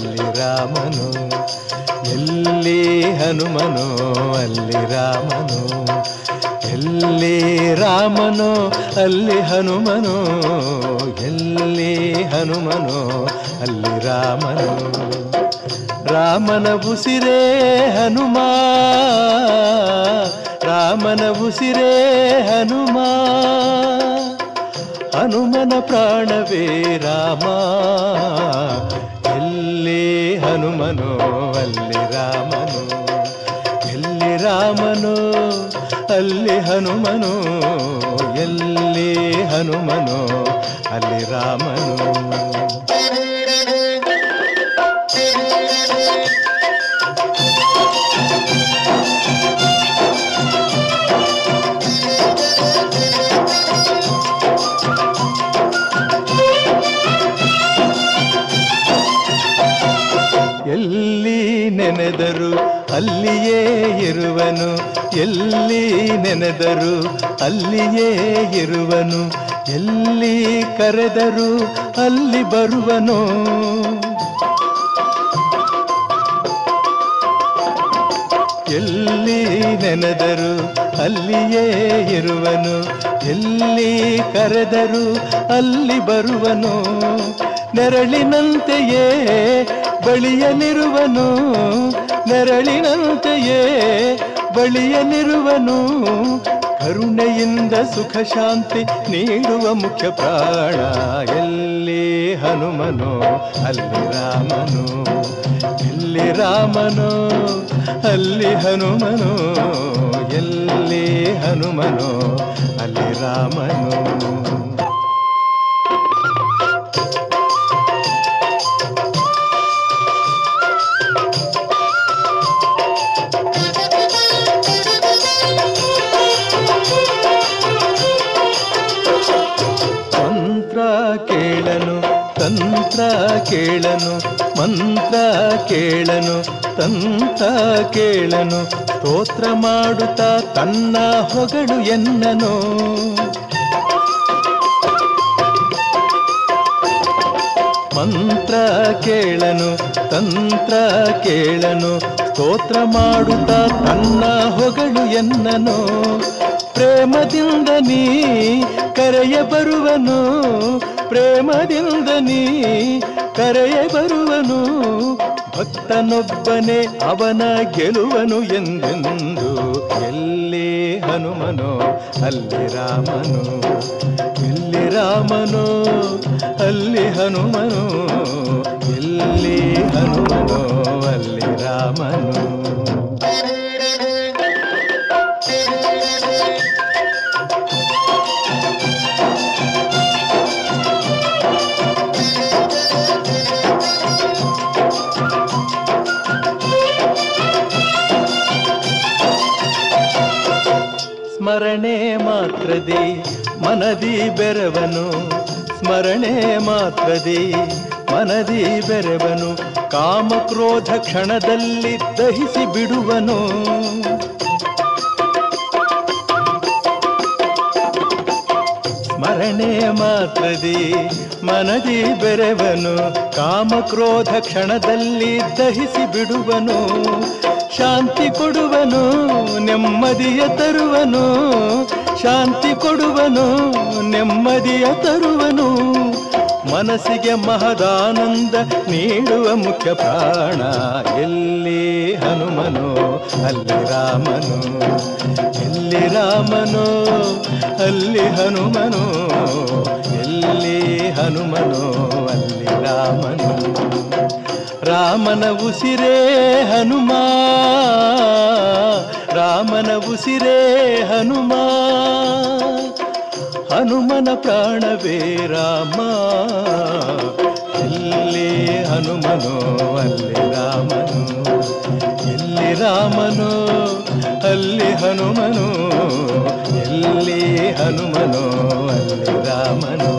ಅಲ್ಲಿ ರಾಮನು ಎಲ್ಲಿ ಹನುಮನೋ ಅಲ್ಲಿ ರಾಮನು ಎಲ್ಲಿ ರಾಮನೋ ಅಲ್ಲಿ ಹನುಮನೋ ಎಲ್ಲಿ ಹನುಮನೋ ಅಲ್ಲಿ ರಾಮನು ರಾಮನ ಉಸಿರೇ ಹನುಮ ರಾಮನ ಉಸಿರೇ ಹನುಮ ಹನುಮನ ಪ್ರಾಣವೇ ರಾಮ ಎಲ್ಲಿ ಹನುಮನೋ ಅಲ್ಲಿ ರಾಮನು ಎಲ್ಲಿ ರಾಮನು ಅಲ್ಲಿ ಹನುಮನು ಎಲ್ಲಿ ಹನುಮನು ಅಲ್ಲಿ ರಾಮನು ಎಲ್ಲಿ ನೆನೆದರು ಅಲ್ಲಿಯೇ ಇರುವನು ಎಲ್ಲಿ ನೆನೆದರು ಅಲ್ಲಿಯೇ ಇರುವನು ಎಲ್ಲಿ ಕರೆದರು ಅಲ್ಲಿ ಬರುವನು ಎಲ್ಲಿ ನೆನೆದರು ಅಲ್ಲಿಯೇ ಇರುವನು ಎಲ್ಲಿ ಕರೆದರು ಅಲ್ಲಿ ಬರುವನು ನೆರಳಿನಂತೆಯೇ ಬಳಿಯಲಿರುವನು ನೆರಳಿನಂತೆಯೇ ಬಳಿಯಲಿರುವನು ಕರುಣೆಯಿಂದ ಸುಖ ಶಾಂತಿ ನೀಡುವ ಮುಖ್ಯ ಪ್ರಾಣ ಎಲ್ಲಿ ಹನುಮನೋ ಅಲ್ಲಿ ರಾಮನು ಎಲ್ಲಿ ರಾಮನೋ ಅಲ್ಲಿ ಹನುಮನೋ ಎಲ್ಲಿ ಹನುಮನೋ ಅಲ್ಲಿ ರಾಮನು ಮಂತ್ರ ಕೇಳನು ತಂತ್ರ ಕೇಳನು ಮಂತ್ರ ಕೇಳನು ತಂತ್ರ ಕೇಳನು ಸ್ತೋತ್ರ ಮಾಡುತ್ತಾ ತನ್ನ ಹೊಗಳು ಎನ್ನನು ಮಂತ್ರ ಕೇಳನು ತಂತ್ರ ಕೇಳನು ಸ್ತೋತ್ರ ಮಾಡುತ್ತಾ ತನ್ನ ಹೊಗಳು ಎನ್ನನು ಪ್ರೇಮದಿಂದ ನೀ ಕರೆಯ ಬರುವನು ಪ್ರೇಮದಿಂದ ನೀ ಕರೆಯ ಬರುವನು ಭಕ್ತನೊಬ್ಬನೇ ಅವನ ಗೆಲುವನು ಎಂದೆಂದು ಎಲ್ಲಿ ಹನುಮನೋ ಅಲ್ಲಿ ರಾಮನು ಎಲ್ಲಿ ರಾಮನೋ ಅಲ್ಲಿ ಹನುಮನು ಎಲ್ಲಿ ಹನುಮನೋ ಅಲ್ಲಿ ರಾಮನು ಸ್ಮರಣೆ ಮಾತ್ರದಿ ಮನದಿ ಬೆರವನು ಸ್ಮರಣೆ ಮಾತ್ರದಿ ಮನದಿ ಬೆರವನು ಕಾಮ ಕ್ರೋಧ ಕ್ಷಣದಲ್ಲಿ ದಹಿಸಿ ಬಿಡುವನು ಸ್ಮರಣೆ ಮಾತ್ರದಿ ಮನದಿ ಬೆರೆವನು ಕಾಮ ಕ್ರೋಧ ಕ್ಷಣದಲ್ಲಿ ದಹಿಸಿ ಬಿಡುವನು ಶಾಂತಿ ಕೊಡುವನು ನೆಮ್ಮದಿಯ ತರುವನು ಶಾಂತಿ ಕೊಡುವನು ನೆಮ್ಮದಿಯ ತರುವನು ಮನಸ್ಸಿಗೆ ಮಹದಾನಂದ ನೀಡುವ ಮುಖ್ಯ ಪ್ರಾಣ ಎಲ್ಲಿ ಹನುಮನು ಅಲ್ಲಿ ರಾಮನು ಎಲ್ಲಿ ರಾಮನು ಅಲ್ಲಿ ಹನುಮನು ಎಲ್ಲಿ ಹನುಮನು ಅಲ್ಲಿ ರಾಮನು ರಾಮನ ಉಸಿರೇ ಹನುಮ ರಾಮನ ಉಸಿರೇ ಹನುಮ ಹನುಮನ ಪ್ರಾಣವೇ ರಾಮ ಎಲ್ಲಿ ಹನುಮನೋ ಅಲ್ಲಿ ರಾಮನು ಎಲ್ಲಿ ರಾಮನೋ ಅಲ್ಲಿ ಹನುಮನು ಎಲ್ಲಿ ಹನುಮನೋ ಅಲ್ಲಿ ರಾಮನು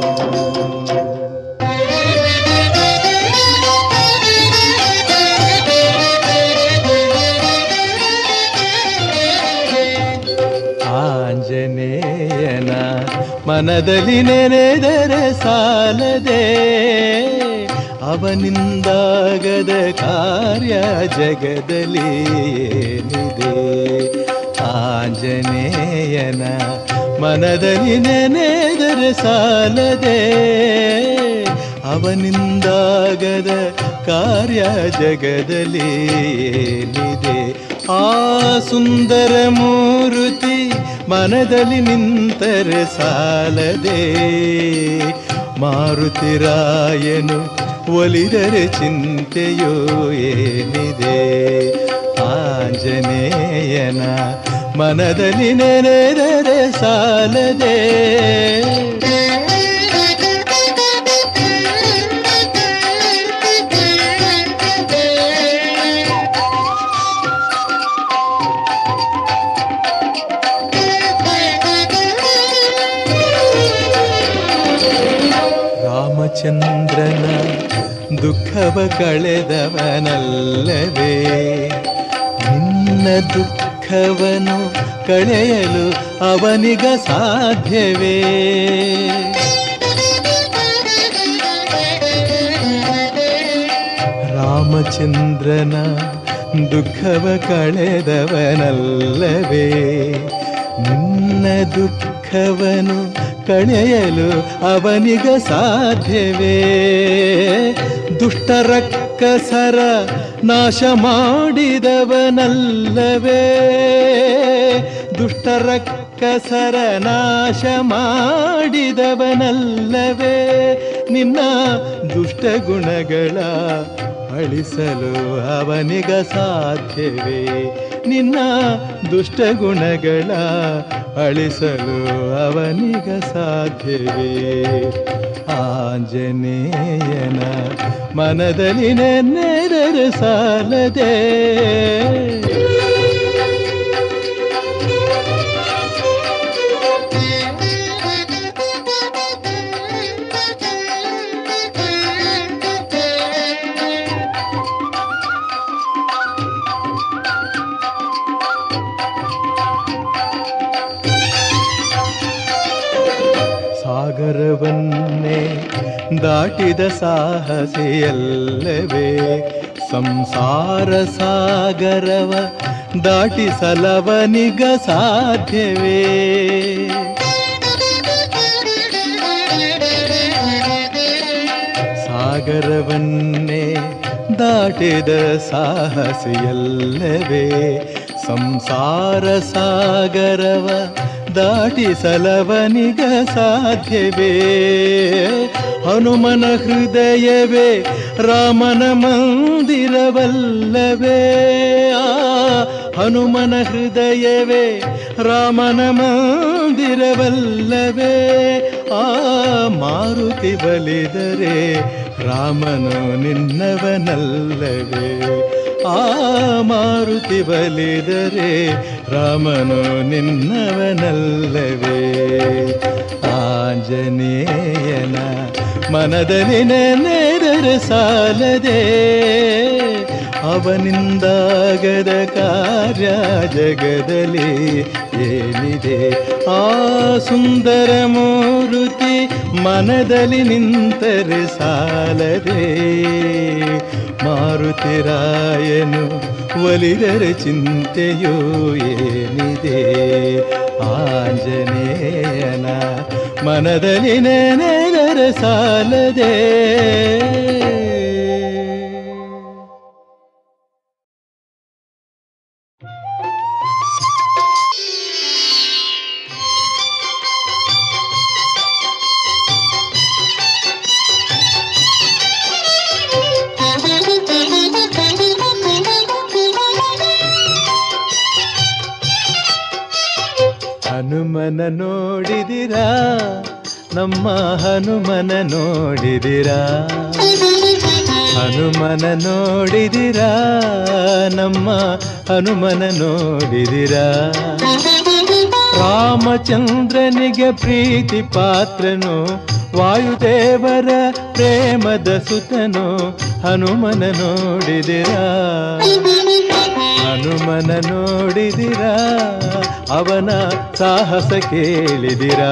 ಆಂಜನೇಯನ ಮನದಲ್ಲಿ ನೆನೆದರೆ ಸಾಲದೆ ಅವನಿಂದಾಗದ ಕಾರ್ಯ ಜಗದಲ್ಲಿ ಏನಿದೆ ಆಂಜನೇಯನ ಮನದಲ್ಲಿ ನೆನೆದರೆ ಸಾಲದೆ ಅವನಿಂದಾಗದ ಕಾರ್ಯ ಜಗದಲ್ಲಿ ಏನಿದೆ ಆ ಸುಂದರ ಮೂರುತಿ ಮನದಲ್ಲಿ ನಿಂತರೆ ಸಾಲದೆ ಮಾರುತಿರಾಯನು ಒಲಿದರೆ ಚಿಂತೆಯೋ ಏನಿದೆ ಆಂಜನೇಯನ ಮನದಲ್ಲಿ ನೆನೆದರೆ ಸಾಲದೆ ರಾಮಚಂದ್ರನ ದುಃಖವ ಕಳೆದವನಲ್ಲವೇ ನಿನ್ನ ದುಃಖವನು ಕಳೆಯಲು ಅವನಿಗ ಸಾಧ್ಯವೇ ರಾಮಚಂದ್ರನ ದುಃಖವ ಕಳೆದವನಲ್ಲವೇ ನಿನ್ನ ದುಃಖವನು ಕಳೆಯಲು ಅವನಿಗ ಸಾಧ್ಯವೇ ದುಷ್ಟರಕ್ಕಸರ ನಾಶ ಮಾಡಿದವನಲ್ಲವೇ ದುಷ್ಟರಕ್ಕಸರ ನಾಶ ಮಾಡಿದವನಲ್ಲವೇ ನಿನ್ನ ದುಷ್ಟ ಗುಣಗಳ ಅಳಿಸಲು ಅವನಿಗ ಸಾಧ್ಯವೇ ನಿನ್ನ ದುಷ್ಟ ಗುಣಗಳ ಅಳಿಸಲು ಅವನಿಗ ಸಾಧ್ಯವೇ ಆಂಜನೇಯನ ಮನದಲ್ಲಿ ನೆನೆದರೆ ಸಾಲದೆ ಸಾಗರವನ್ನೇ ದಾಟಿದ ಸಾಹಸಿಯಲ್ಲವೇ ಸಂಸಾರ ಸಾಗರವ ದಾಟಿಸಲವನಿಗ ಸಾಧ್ಯವೇ ಸಾಗರವನ್ನೇ ದಾಟಿದ ಸಾಹಸಿಯಲ್ಲವೇ ಸಂಸಾರ ಸಾಗರವ ದಾಟಿಸಲವನಿಗ ಸಾಧ್ಯವೇ ಹನುಮನ ಹೃದಯವೇ ರಾಮನ ಮಂದಿರವಲ್ಲವೇ ಆ ಹನುಮನ ಹೃದಯವೇ ರಾಮನ ಮಂದಿರವಲ್ಲವೇ ಆ ಮಾರುತಿ ಬಲಿದರೆ ರಾಮನು ನಿನ್ನವನಲ್ಲವೇ ಆ ಮಾರುತಿ ಬಲಿದರೆ ರಾಮನು ನಿನ್ನವನಲ್ಲವೇ ಆಂಜನೇಯನ ಮನದಲ್ಲಿ ನೆನೆದರೆ ಸಾಲದೆ ಅವನಿಂದಾಗದ ಕಾರ್ಯ ಜಗದಲ್ಲಿ ಏನಿದೆ ಆ ಸುಂದರ ಮೂರುತಿ ಮನದಲ್ಲಿ ನಿಂತರೆ ಸಾಲದೆ ಮಾರುತಿರಾಯನು ಒಲಿದರೆ ಚಿಂತೆಯೋ ಏನಿದೆ ಆಂಜನೇಯನ ಮನದಲ್ಲಿ ನೆನೆದರೆ ಸಾಲದೆ ಹನುಮನ ನೋಡಿದಿರಾ ನಮ್ಮ ಹನುಮನ ನೋಡಿದಿರಾ ಹನುಮನ ನೋಡಿದಿರಾ ನಮ್ಮ ಹನುಮನ ನೋಡಿದಿರಾ ರಾಮಚಂದ್ರನಿಗೆ ಪ್ರೀತಿ ಪಾತ್ರನು ವಾಯುದೇವರ ಪ್ರೇಮದ ಸುತನು ಹನುಮನ ನೋಡಿದಿರಾ ಹನುಮನ ನೋಡಿದಿರಾ ಅವನ ಸಾಹಸ ಕೇಳಿದಿರಾ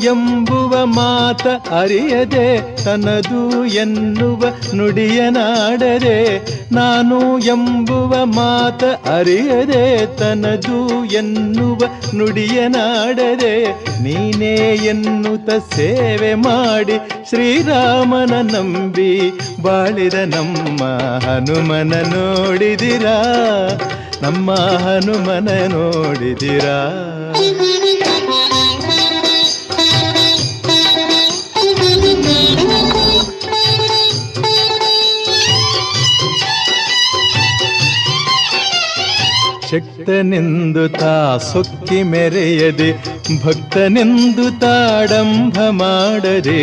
ಎಂಬುವ ಮಾತ ಅರಿಯದೆ ತನದು ಎನ್ನುವ ನುಡಿಯನಾಡದೆ ನಾನು ಎಂಬುವ ಮಾತ ಅರಿಯದೆ ತನದು ಎನ್ನುವ ನುಡಿಯನಾಡದೆ ನೀನೇ ಎನ್ನುತ್ತ ಸೇವೆ ಮಾಡಿ ಶ್ರೀರಾಮನ ನಂಬಿ ಬಾಳಿದ ನಮ್ಮ ಹನುಮನ ನೋಡಿದಿರಾ ನಮ್ಮ ಹನುಮನ ನೋಡಿದಿರಾ ಶಕ್ತನೆಂದು ತಾ ಸೊಕ್ಕಿ ಮೆರೆಯದೆ ಭಕ್ತನೆಂದು ತಾಡಂಭ ಮಾಡದೆ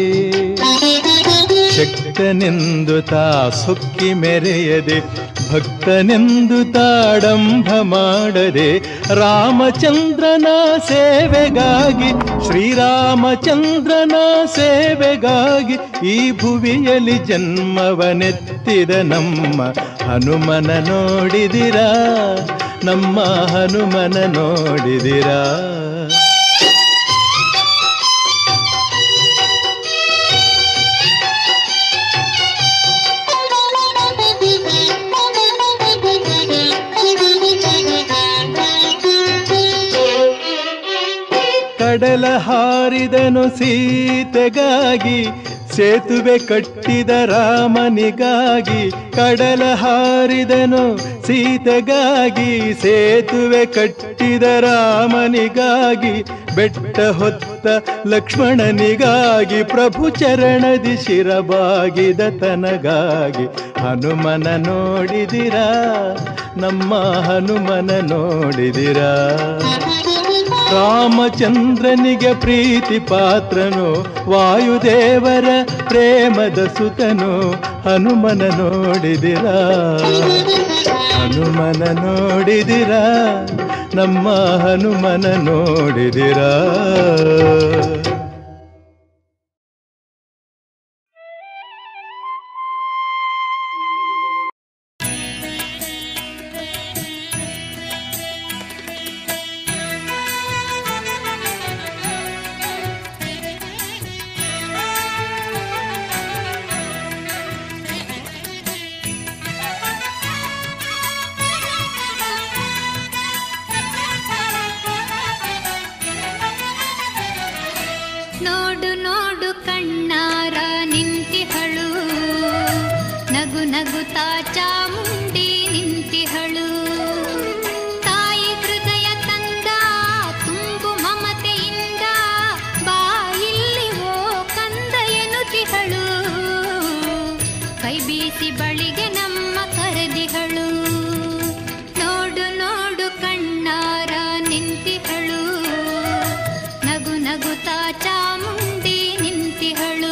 ಶಕ್ತನೆಂದು ತಾ ಸೊಕ್ಕಿ ಮೆರೆಯದೆ ಭಕ್ತನೆಂದು ತಾಡಂಭ ಮಾಡದೆ ರಾಮಚಂದ್ರನ ಸೇವೆಗಾಗಿ ಶ್ರೀರಾಮಚಂದ್ರನ ಸೇವೆಗಾಗಿ ಈ ಭುವಿಯಲ್ಲಿ ಜನ್ಮವನೆತ್ತಿದ ನಮ್ಮ ಹನುಮನ ನೋಡಿದಿರಾ ನಮ್ಮ ಹನುಮನ ನೋಡಿದಿರಾ ಕಡಲ ಹಾರಿದನು ಸೀತೆಗಾಗಿ ಸೇತುವೆ ಕಟ್ಟಿದ ರಾಮನಿಗಾಗಿ ಕಡಲ ಹಾರಿದನು ಸೀತೆಗಾಗಿ ಸೇತುವೆ ಕಟ್ಟಿದ ರಾಮನಿಗಾಗಿ ಬೆಟ್ಟ ಹೊತ್ತ ಲಕ್ಷ್ಮಣನಿಗಾಗಿ ಪ್ರಭು ಚರಣದಿ ಶಿರಬಾಗಿದ ತನಗಾಗಿ ಹನುಮನ ನೋಡಿದಿರಾ ನಮ್ಮ ಹನುಮನ ನೋಡಿದಿರಾ ರಾಮಚಂದ್ರನಿಗೆ ಪ್ರೀತಿ ಪಾತ್ರನು ವಾಯುದೇವರ ಪ್ರೇಮದ ಸುತನು ಹನುಮನ ನೋಡಿದಿರಾ ಹನುಮನ ನೋಡಿದಿರಾ ನಮ್ಮ ಹನುಮನ ನೋಡಿದಿರಾ ನೋಡು ನೋಡು ಕಣ್ಣಾರ ನಿಂತಿಹಳು ನಗು ನಗುತ್ತಾ ಚಾಮುಂಡಿ ನಿಂತಿಹಳು ತಾಯಿ ಹೃದಯ ತಂದ ತುಂಬು ಮಮತೆಯಿಂದ ಬಾಯಿಲ್ಲಿ ಓ ಕಂದ ಎನ್ನುತ್ತಿಹಳು ಕೈ ಬೀಸಿ ಬಳಿಗೆ ನಮ್ಮ ಕರೆದಿಹಳು ನೋಡು ನೋಡು ಕಣ್ಣಾರ ನಿಂತಿಹಳು ನಗು ನಗುತ್ತಾ ಚಾಮುಂಡಿ ನಿಂತಿಹಳು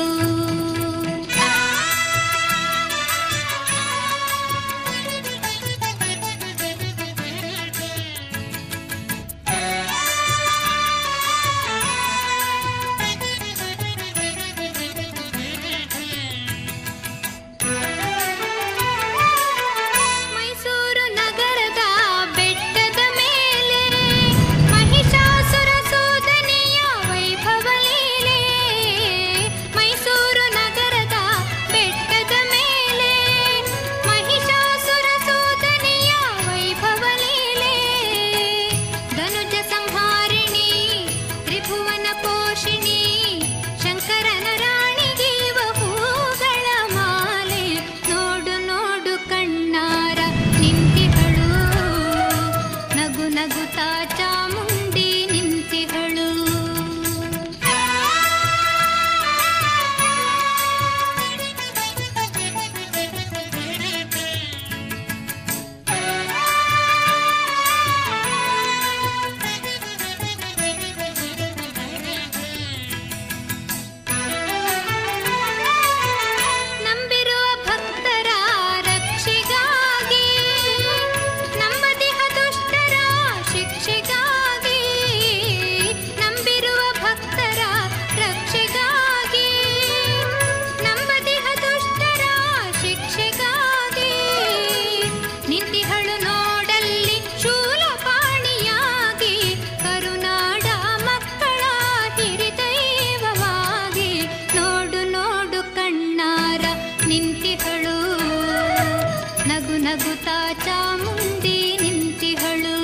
ನಿಂತಿಹಳು ನಗು ನಗುತ್ತಾ ಚಾಮುಂಡಿ ನಿಂತಿಹಳು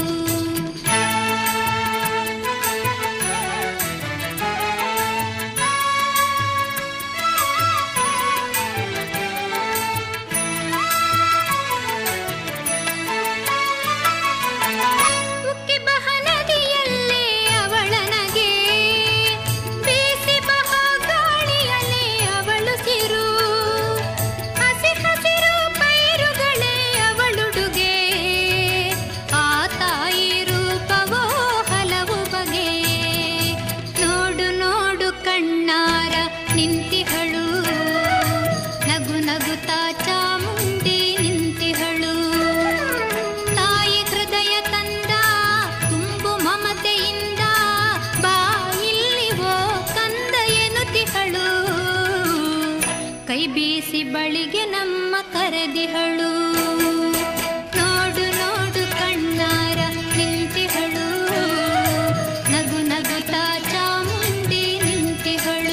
ಉಕ್ಕಿ ಬಹ ನದಿಯಲ್ಲೇ ಅವಳನಗೆ ಬೀಸಿ ಬಹ ಗಾಳಿಯಲ್ಲೇ ಅವಳು ಸಿರು ಹಸಿ ಹಸಿರು ಪೈರುಗಳೇ ಅವಳುಡುಗೆ ಆ ತಾಯಿ ರೂಪವೋ ಹಲವು ಬಗೆ ನೋಡು ನೋಡು ಕಣ್ಣಾರ ನಿಂತಿಹಳು ನಗು ನಗುತ್ತಾ ಚಾಮುಂಡಿ ನಿಂತಿಹಳು ತಾಯಿ ಹೃದಯ ತಂದ ತುಂಬು ಮಮತೆಯಿಂದ ಬಾ ಇಲ್ಲಿವೋ ಕಂದ ಎನ್ನುತ್ತಿಹಳು ಕೈ ಬೀಸಿ ಬಳಿಗೆ ನಮ್ಮ ಕರೆದಿಹಳು ನೋಡು ನೋಡು ಕಣ್ಣಾರ ನಿಂತಿಹಳು ನಗು ನಗುತ್ತಾ ಚಾಮುಂಡಿ ನಿಂತಿಹಳು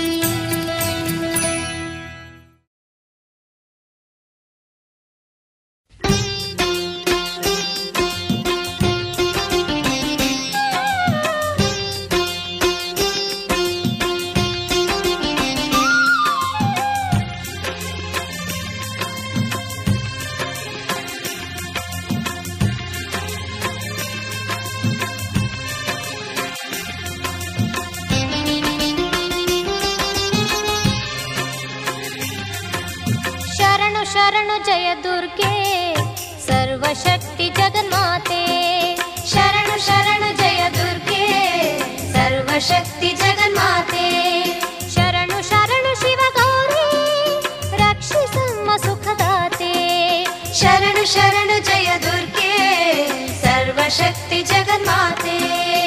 ಶರಣು ಶರಣು ಜಯ ದುರ್ಗೆ ಸರ್ವಶಕ್ತಿ ಜಗನ್ಮಾತೆ ಶರಣು ಶರಣು ಜಯ ದುರ್ಗೆ ಸರ್ವಶಕ್ತಿ ಜಗನ್ಮಾತೆ ಶರಣು ಶರಣು ಶಿವ ಗೌರಿ ರಕ್ಷಿಸಮ್ಮ ಸುಖದಾತೆ ಶರಣು ಶರಣು ಜಯ ದುರ್ಗೆ ಸರ್ವಶಕ್ತಿ ಜಗನ್ಮಾತೆ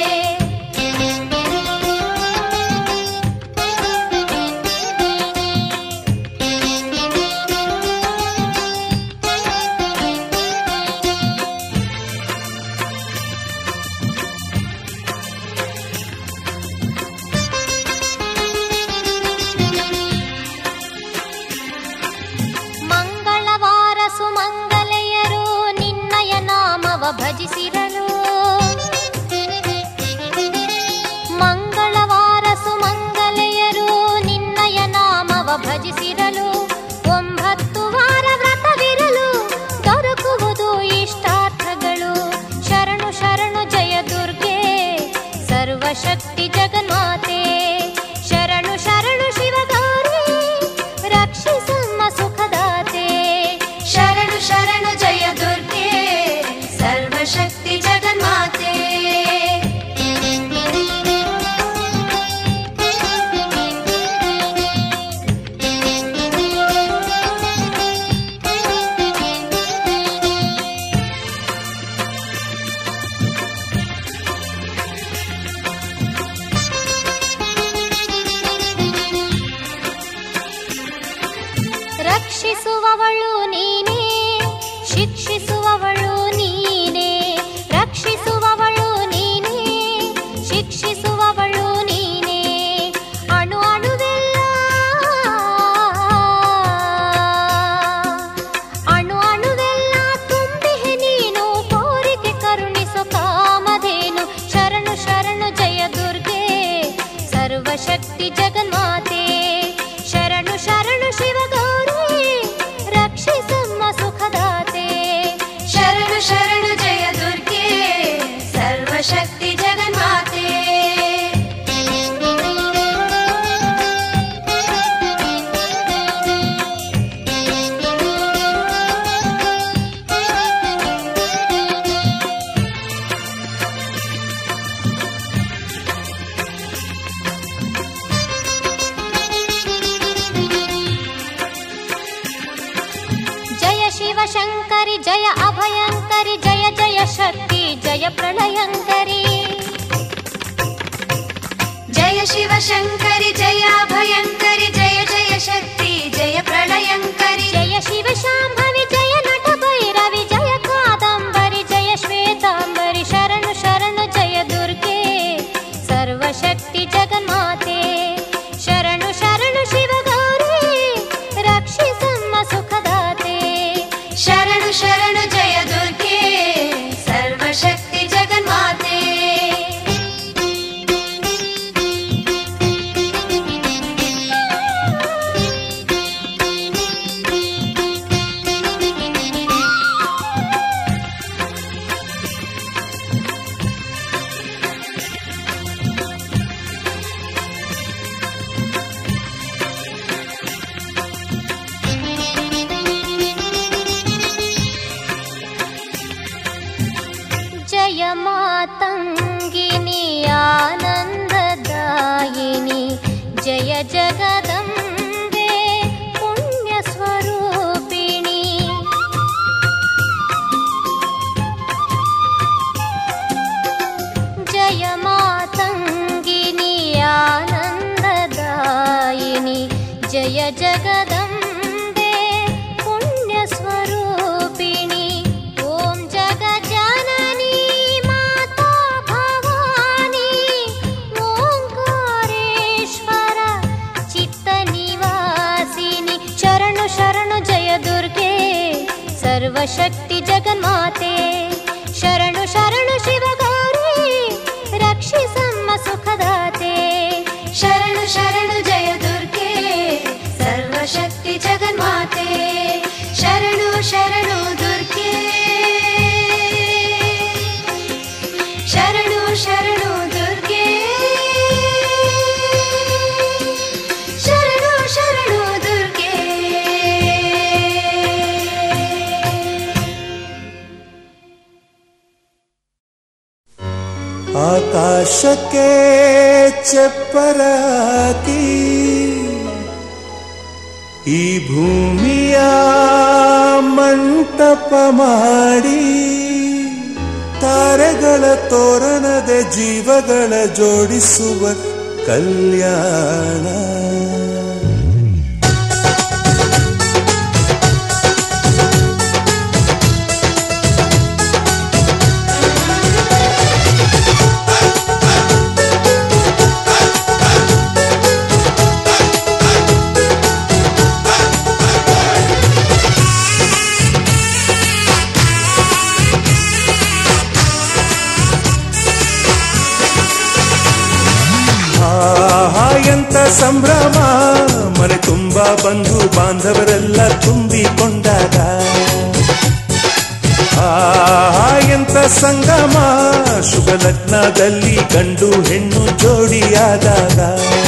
ಮಂಗಳವಾರ ಸುಮಂಗಲೆಯರು ನಿನ್ನಯ ನಾಮವ ಭಜಿಸಿರಲು ಮಂಗಳವಾರ ಸುಮಂಗಲೆಯರು ನಿನ್ನಯ ನಾಮವ ಭಜಿಸಿರಲು ಒಂಬತ್ತು ವಾರ ವ್ರತವಿರಲು ದೊರಕುವುದು ಇಷ್ಟಾರ್ಥಗಳು ಶರಣು ಶರಣು ಜಯ ದುರ್ಗೆ ಸರ್ವಶಕ್ತಿ ಜಗನ್ಮಾತೆ ಶರಣು ಶರಣು ಶಿವಗೌರಿ ರಕ್ಷಿಸಮ್ಮ ಸುಖದಾತೆ ಶರಣು ಶರಣು ಜಯ ದುರ್ಗೆ ಸರ್ವಶಕ್ತಿ ಜಗನ್ಮಾತೆ ರಕ್ಷಿಸುವವಳು ನೀನೇ ಶಿಕ್ಷಿಸುವವಳು ನೀನೇ ರಕ್ಷಿಸುವವಳು ನೀನೇ ಶಿಕ್ಷಿಸುವವಳು ನೀನೇ ಅಣು ಅಣುವೆಲ್ಲ ಅಣು ಅಣುವೆಲ್ಲ ತುಂಬಿಹೆ ನೀನು ಕೋರಿಕೆ ಕರುಣಿಸು ಕಾಮಧೇನು ಶರಣು ಶರಣು ಜಯ ದುರ್ಗೆ ಸರ್ವಶಕ್ತಿ ಜಗನ್ಮಾತೆ ಶರಣು ಶರಣು ಶಿವಗೌರಿ ರಕ್ಷಿಸಮ್ಮ ಸುಖದಾತೆ ಶರಣು ಶರಣು ಜಯ ದುರ್ಗೆ ಸರ್ವಶಕ್ತಿ ಜಗನ್ಮಾತೆ ಜಯ ಶಿವ ಶಂಕರಿ ಜಯ ಅಭಯಂಕರಿ ಜಯ ಜಯ ಶಕ್ತಿ ಜಯ ಪ್ರಳಯಂಕರಿ ಜಯ ಶಿವ ಶಂಕರಿ ಜಯ ಅಭಯಂಕರಿ ಜಯ ಜಯ ಶಕ್ತಿ ಜಯ ಪ್ರಳಯಂಕರಿ ಜಯ ಶಿವ ಶಾಂಭವಿ ಜಯ ನಟ ಭೈರವಿ ಜಯ ಕಾದಂಬರಿ ಜಯ ಶ್ವೇತಾಂಬರಿ ಶರಣು ಶರಣು ಜಯ ದುರ್ಗೆ ಸರ್ವಶಕ್ತಿ ಜಗನ್ಮಾತೆ ಶರಣು ಶರಣು ಶಿವ ಗೌರಿ ರಕ್ಷಿಸಮ್ಮ ಸರ್ವಶಕ್ತಿ ಜಗನ್ಮಾತೆ ಶರಣು ಶರಣು ಶಿವಗೌರಿ ರಕ್ಷಿಸಮ್ಮ ಸುಖದಾತೆ ಶರಣು ಶರಣು ಜಯ ದುರ್ಗೆ ಸರ್ವಶಕ್ತಿ ಜಗನ್ಮಾತೆ ಶರಣು ಶರಣು ದುರ್ಗೆ ಶರಣು ಶರಣು ದುರ್ಗೆ ಶರಣು ಶರಣು ದುರ್ಗೆ ಆಕಾಶಕ್ಕೆ ಚಪ್ಪರಾಕಿ ಈ ಭೂಮಿಯ ಮಂಟಪ ಮಾಡಿ ತಾರೆಗಳ ತೋರಣದ ಜೀವಗಳ ಜೋಡಿಸುವ ಕಲ್ಯಾಣ ಆಹಾ ಎಂತ ಸಂಭ್ರಮ ಮನೆ ತುಂಬ ಬಂಧು ಬಾಂಧವರೆಲ್ಲ ತುಂಬಿಕೊಂಡಾಗ ಆಹಾ ಎಂತ ಸಂಗಮ ಶುಭ ಲಗ್ನದಲ್ಲಿ ಗಂಡು ಹೆಣ್ಣು ಜೋಡಿಯಾದಾಗ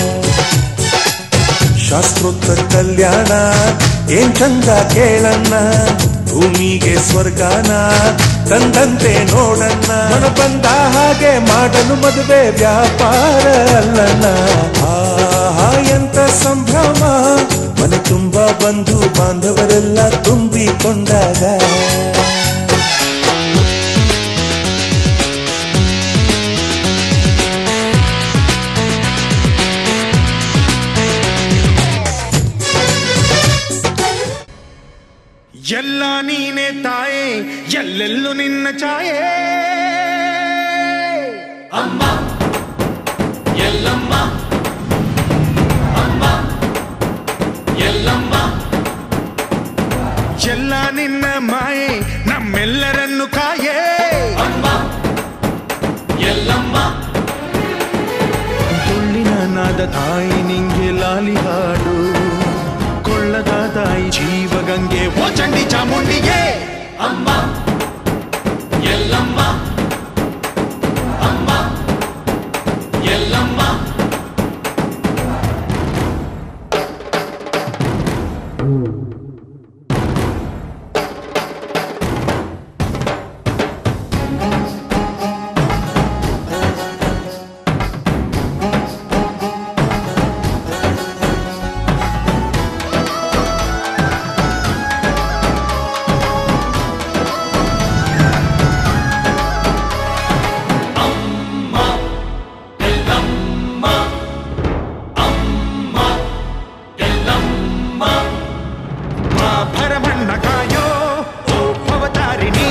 ಶಾಸ್ತ್ರೋಕ್ತ ಕಲ್ಯಾಣ ಏನ್ ಚಂದ ಕೇಳಣ್ಣ ಭೂಮಿಗೆ ಸ್ವರ್ಗಾನ ತಂದಂತೆ ನೋಡಣ್ಣ ಮನ ಬಂದ ಹಾಗೆ ಮಾಡಲು ಮದುವೆ ವ್ಯಾಪಾರ ಅಲ್ಲಣ್ಣ ಆಹಾ ಎಂತ ಸಂಭ್ರಮ ಮನೆ ತುಂಬ ಬಂಧು ಬಾಂಧವರೆಲ್ಲ ತುಂಬಿಕೊಂಡಾಗ ಎಲ್ಲ ನೀನೆ ತಾಯೇ ಎಲ್ಲೆಲ್ಲೂ ನಿನ್ನ ಛಾಯೆ ಅಮ್ಮ ಎಲ್ಲಮ್ಮ ಅಮ್ಮ ಎಲ್ಲಮ್ಮ ಎಲ್ಲ ನಿನ್ನ ಮಾಯೆ ನಮ್ಮೆಲ್ಲರನ್ನು ಕಾಯೇ ಅಮ್ಮ ಎಲ್ಲಮ್ಮ ತುಳ್ಳಿನ ನಾದ ತಾಯಿ ನಿಂಗೆ ಲಾಲಿ ಹಾಡು ಕೊಳ್ಳದ ತಾಯಿ ಜೀವಗಂಗೆ ಓ ಚಂಡಿ ಚಾಮುಂಡಿಗೆ ಅಮ್ಮ ಎಲ್ಲಮ್ಮ ಅಮ್ಮ ಎಲ್ಲಮ್ಮ ಮಾ ಭರಮಣ್ಣ ಕಾಯೋ ಓ ಭವತಾರಿಣಿ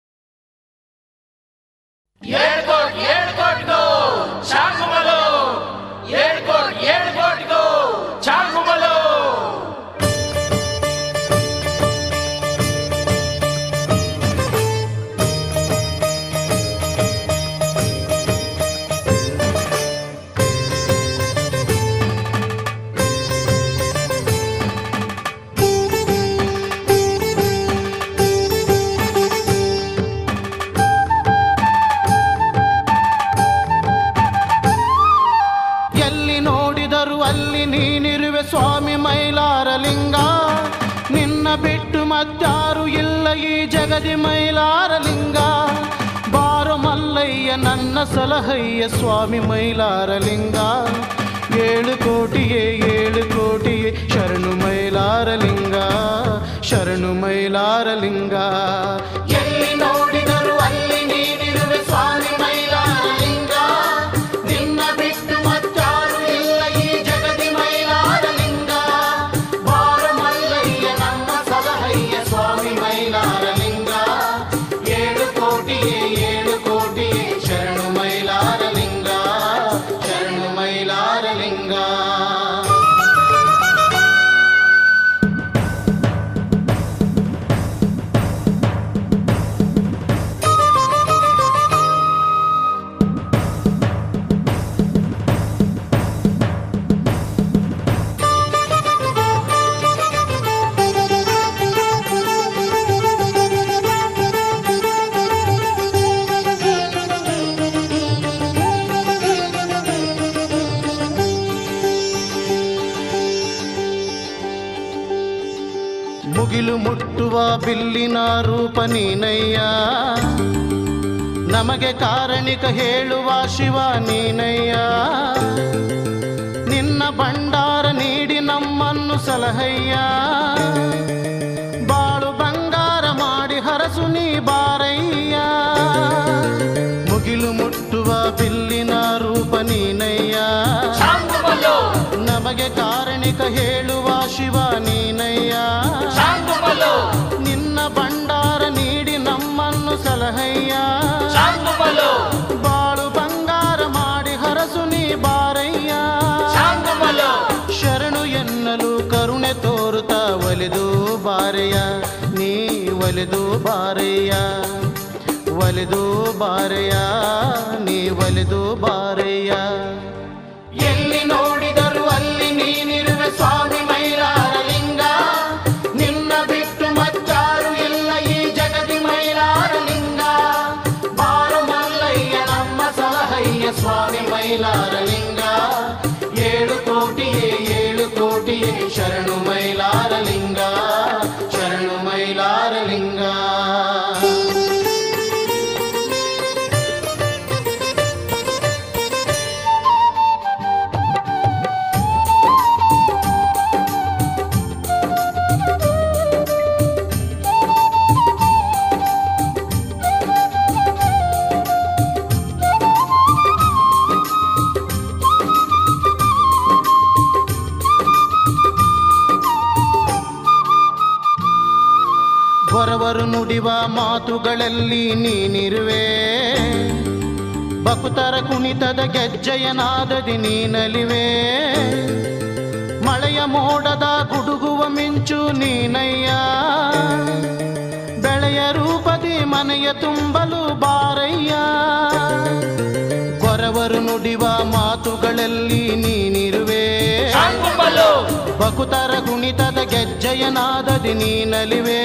ಎಲ್ಲಿ ನೋಡಿದರು ಅಲ್ಲಿ ನೀನಿರುವೆ ಸ್ವಾಮಿ ಮೈಲಾರಲಿಂಗ ನಿನ್ನ ಬಿಟ್ಟು ಮತ್ತಾರು ಇಲ್ಲ ಈ ಜಗದಿ ಮೈಲಾರಲಿಂಗ ಬಾರೋ ಮಲ್ಲಯ್ಯ ನನ್ನ ಸಲಹಯ್ಯ ಸ್ವಾಮಿ ಮೈಲಾರಲಿಂಗ ಏಳು ಕೋಟಿಯೇ ಏಳು ಕೋಟಿಯೇ ಶರಣು ಮೈಲಾರಲಿಂಗ ಶರಣು ಮೈಲಾರಲಿಂಗ ಎಲ್ಲಿ ನೋಡಿದರು ಅಲ್ಲಿ ನೀನಿರುವೆ ಸ್ವಾಮಿ ಮೈಲಾರಲಿಂಗ ನಿನ್ನ ಬಿಟ್ಟು ಮತ್ತಾರು ಇಲ್ಲ ಈ ಜಗದಿ ಮೈಲಾರಲಿಂಗ ಬಾರ ಮಲ್ಲಯ್ಯ ನಮ್ಮ ಸಲಹಯ್ಯ ಸ್ವಾಮಿ ಮೈಲಾರಲಿಂಗ ಏಳು ಕೋಟಿಯೇ ಏಳು ಕೋಟಿಯೇ ಶರಣು ಮೈಲಾರಲಿಂಗ ಶರಣು ಮೈಲಾರಲಿಂಗ ಮುಟ್ಟುವ ಬಿಲ್ಲಿನ ರೂಪ ನೀನಯ್ಯ ನಮಗೆ ಕಾರಣಿಕ ಹೇಳುವ ಶಿವ ನೀನಯ್ಯ ನಿನ್ನ ಭಂಡಾರ ನೀಡಿ ನಮ್ಮನ್ನು ಸಲಹಯ್ಯ ಬಾಳು ಬಂಗಾರ ಮಾಡಿ ಹರಸು ನೀ ಬಾರಯ್ಯ ಮುಗಿಲು ಮುಟ್ಟುವ ಬಿಲ್ಲಿನ ರೂಪ ನೀನಯ್ಯ ನಮಗೆ ಕಾರಣಿಕ ಹೇಳುವ ಶಿವ ನೀನಯ್ಯ ನಿನ್ನ ಭಂಡಾರ ನೀಡಿ ನಮ್ಮನ್ನು ಸಲಹಯ್ಯ ಬಾಳು ಬಂಗಾರ ಮಾಡಿ ಹರಸು ನೀ ಬಾರಯ್ಯ ಶರಣು ಎನ್ನಲು ಕರುಣೆ ತೋರುತ್ತಾ ಒಲಿದು ಬಾರೆಯ ನೀ ಒಲಿದು ಬಾರೆಯ ಒಲಿದು ಬಾರೆಯ ನೀ ಒಲಿದು ಬಾರೆಯ ಎಲ್ಲಿ ನೋಡಿದರು ಅಲ್ಲಿ ನೀನಿರುವೆ ಸ್ವಾಮಿ ಮೈಲಾರಲಿಂಗ ನಿನ್ನ ಬಿಟ್ಟು ಮತ್ತಾರು ಇಲ್ಲ ಈ ಜಗದಿ ಮೈಲಾರಲಿಂಗ ಬಾರು ಮಲ್ಲಯ್ಯ ನಮ್ಮ ಸಲಹಯ್ಯ ಸ್ವಾಮಿ ಮೈಲಾರಲಿಂಗ ಏಳು ಕೋಟಿಯೇ ಏಳು ಕೋಟಿಯೇ ಶರಣು ಮೈಲಾರಲಿಂಗ ಶರಣು ಮೈಲಾರಲಿಂಗ ಗೊರವರು ನುಡಿವ ಮಾತುಗಳಲ್ಲಿ ನೀನಿರುವೆ ಬಕುತರ ಕುಣಿತದ ಗೆಜ್ಜೆಯನಾದದಿ ನೀನಲಿವೆ ಮಳೆಯ ಮೋಡದ ಗುಡುಗುವ ಮಿಂಚು ನೀನಯ್ಯ ಬೆಳೆಯ ರೂಪದಿ ಮನೆಯ ತುಂಬಲು ಬಾರಯ್ಯ ಗೊರವರು ನುಡಿವ ಮಾತುಗಳಲ್ಲಿ ನೀನಿರುವೆ ಬಕುತರ ಕುಣಿತದ ಗೆಜ್ಜೆಯನಾದದಿ ನೀನಲಿವೆ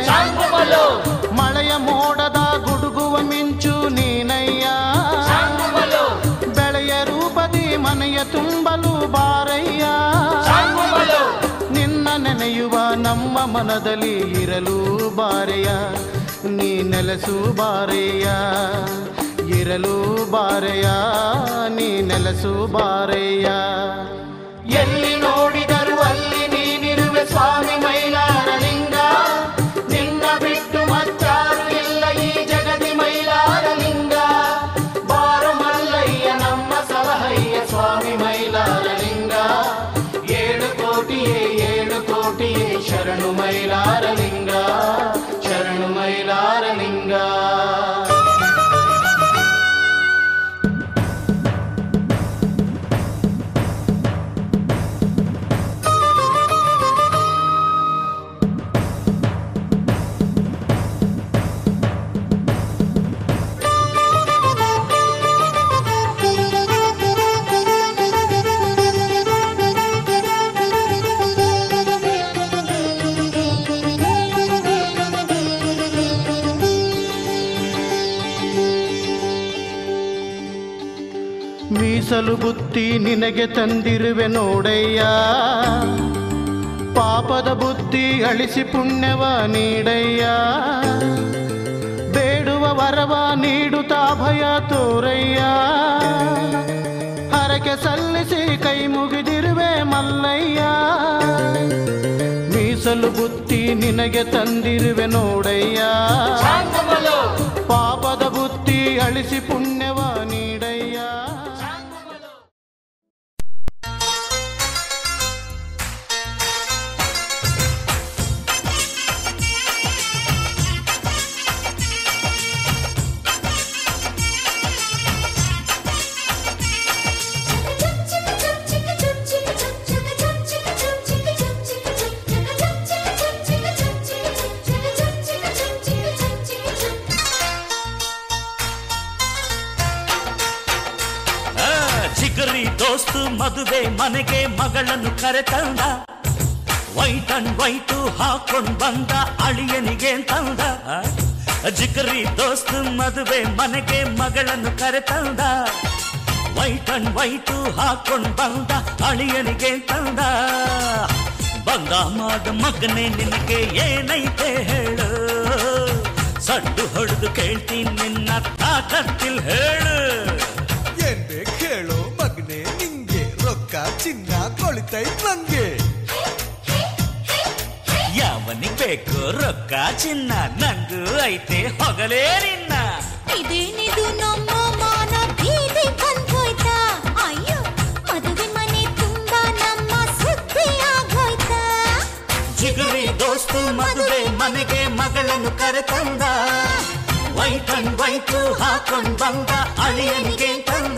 ಮಳೆಯ ಮೋಡದ ಗುಡುಗುವ ಮಿಂಚು ನೀನಯ್ಯ ಬೆಳೆಯ ರೂಪದಿ ಮನೆಯ ತುಂಬಲು ಬಾರಯ್ಯ ನಿನ್ನ ನೆನೆಯುವ ನಮ್ಮ ಮನದಲ್ಲಿ ಇರಲು ಬಾರೆಯ ನೀ ನೆಲೆಸು ಬಾರೆಯ ಇರಲು ಬಾರೆಯ ನೀ ನೆಲೆಸು ಬಾರೆಯ ಎಲ್ಲಿ ನೋಡಿದರು ಅಲ್ಲಿ ನೀನಿರುವೆ ಸ್ವಾಮಿ ಮೈಲಾರಲಿಂಗ ನಿನ್ನ ಬಿಟ್ಟು ಮತ್ತಾರು ಇಲ್ಲ ಈ ಜಗದಿ ಮೈಲಾರಲಿಂಗ ಬಾರ ಮಲ್ಲಯ್ಯ ನಮ್ಮ ಸಲಹಯ್ಯ ಸ್ವಾಮಿ ಮೈಲಾರಲಿಂಗ ಏಳು ಕೋಟಿಯೇ ಏಳು ಕೋಟಿಯೇ ಶರಣು ಮೈಲಾರಲಿಂಗ ಶರಣು ಮೈಲಾರಲಿಂಗ ಮೀಸಲು ಬುತ್ತಿ ನಿನಗೆ ತಂದಿರುವೆ ನೋಡಯ್ಯ ಪಾಪದ ಬುದ್ಧಿ ಅಳಿಸಿ ಪುಣ್ಯವ ನೀಡಯ್ಯ ಬೇಡುವ ವರವ ನೀಡುತ್ತಾ ಭಯ ತೋರಯ್ಯ ಹರಕೆ ಸಲ್ಲಿಸಿ ಕೈ ಮುಗಿದಿರುವೆ ಮಲ್ಲಯ್ಯ ಮೀಸಲು ಬುತ್ತಿ ನಿನಗೆ ತಂದಿರುವೆ ನೋಡಯ್ಯ ಪಾಪದ ಬುತ್ತಿ ಅಳಿಸಿ ಪುಣ್ಯವ ನೀಡಯ್ಯ ಆ, ಜಿಗರಿ ದೋಸ್ತು ಮದುವೆ ಮನೆಗೆ ಮಗಳನ್ನು ಕರೆತಂದ ವೈಟ್ ಅಂಡ್ ವೈಟು ಹಾಕೊಂಡ್ ಬಂದ ಅಳಿಯನಿಗೆ ತಂದ ಆ, ಜಿಗರಿ ದೋಸ್ತು ಮದುವೆ ಮನೆಗೆ ಮಗಳನ್ನು ಕರೆತಂದ ವೈಟ್ ಅಂಡ್ ವೈಟು ಹಾಕೊಂಡ್ ಬಂದ ಅಳಿಯನಿಗೆ ತಂದ ಬಂದ ಮಾದ ಮಗನೇ ನಿನಗೆ ಏನೈತೆ ಹೇಳು ಸಡ್ಡು ಹೊಡೆದು ಕೇಳ್ತೀನಿ ನಿನ್ನ ತಾಕತ್ತಿಲ್ ಹೇಳು ಏನ್ ಬೇಕು ಹೇಳು ಮಗನೆ ನಿಂಗೆ ರೊಕ್ಕ ಚಿನ್ನ ಕೊಳಿತೈತ್ ನಂಗೆ ಯಾವನಿಗ್ ಬೇಕು ರೊಕ್ಕ ಚಿನ್ನ ನಂಗೂ ಐತೆ ಹೊಗಲೇ ನಿನ್ನ ಇದೇನಿದು ನಮ್ಮ ಮಾನ ಬೀದಿ ಬಂದೋಯ್ತಾ ಅಯ್ಯೋ ಮದುವೆ ಮನೆ ತುಂಬಾ ನಮ್ಮ ಸುದ್ದಿ ಆಗೋಯ್ತಾ ಜಿಗುರಿ ದೋಸ್ತು ಮದುವೆ ಮನೆಗೆ ಮಗಳನ್ನು ಕರೆತಂದ ವೈಟನ್ ವೈಟು ಹಾಕೊಂಡ್ ಬಂದ ಅಳಿಯನಿಗೆ ತಂದ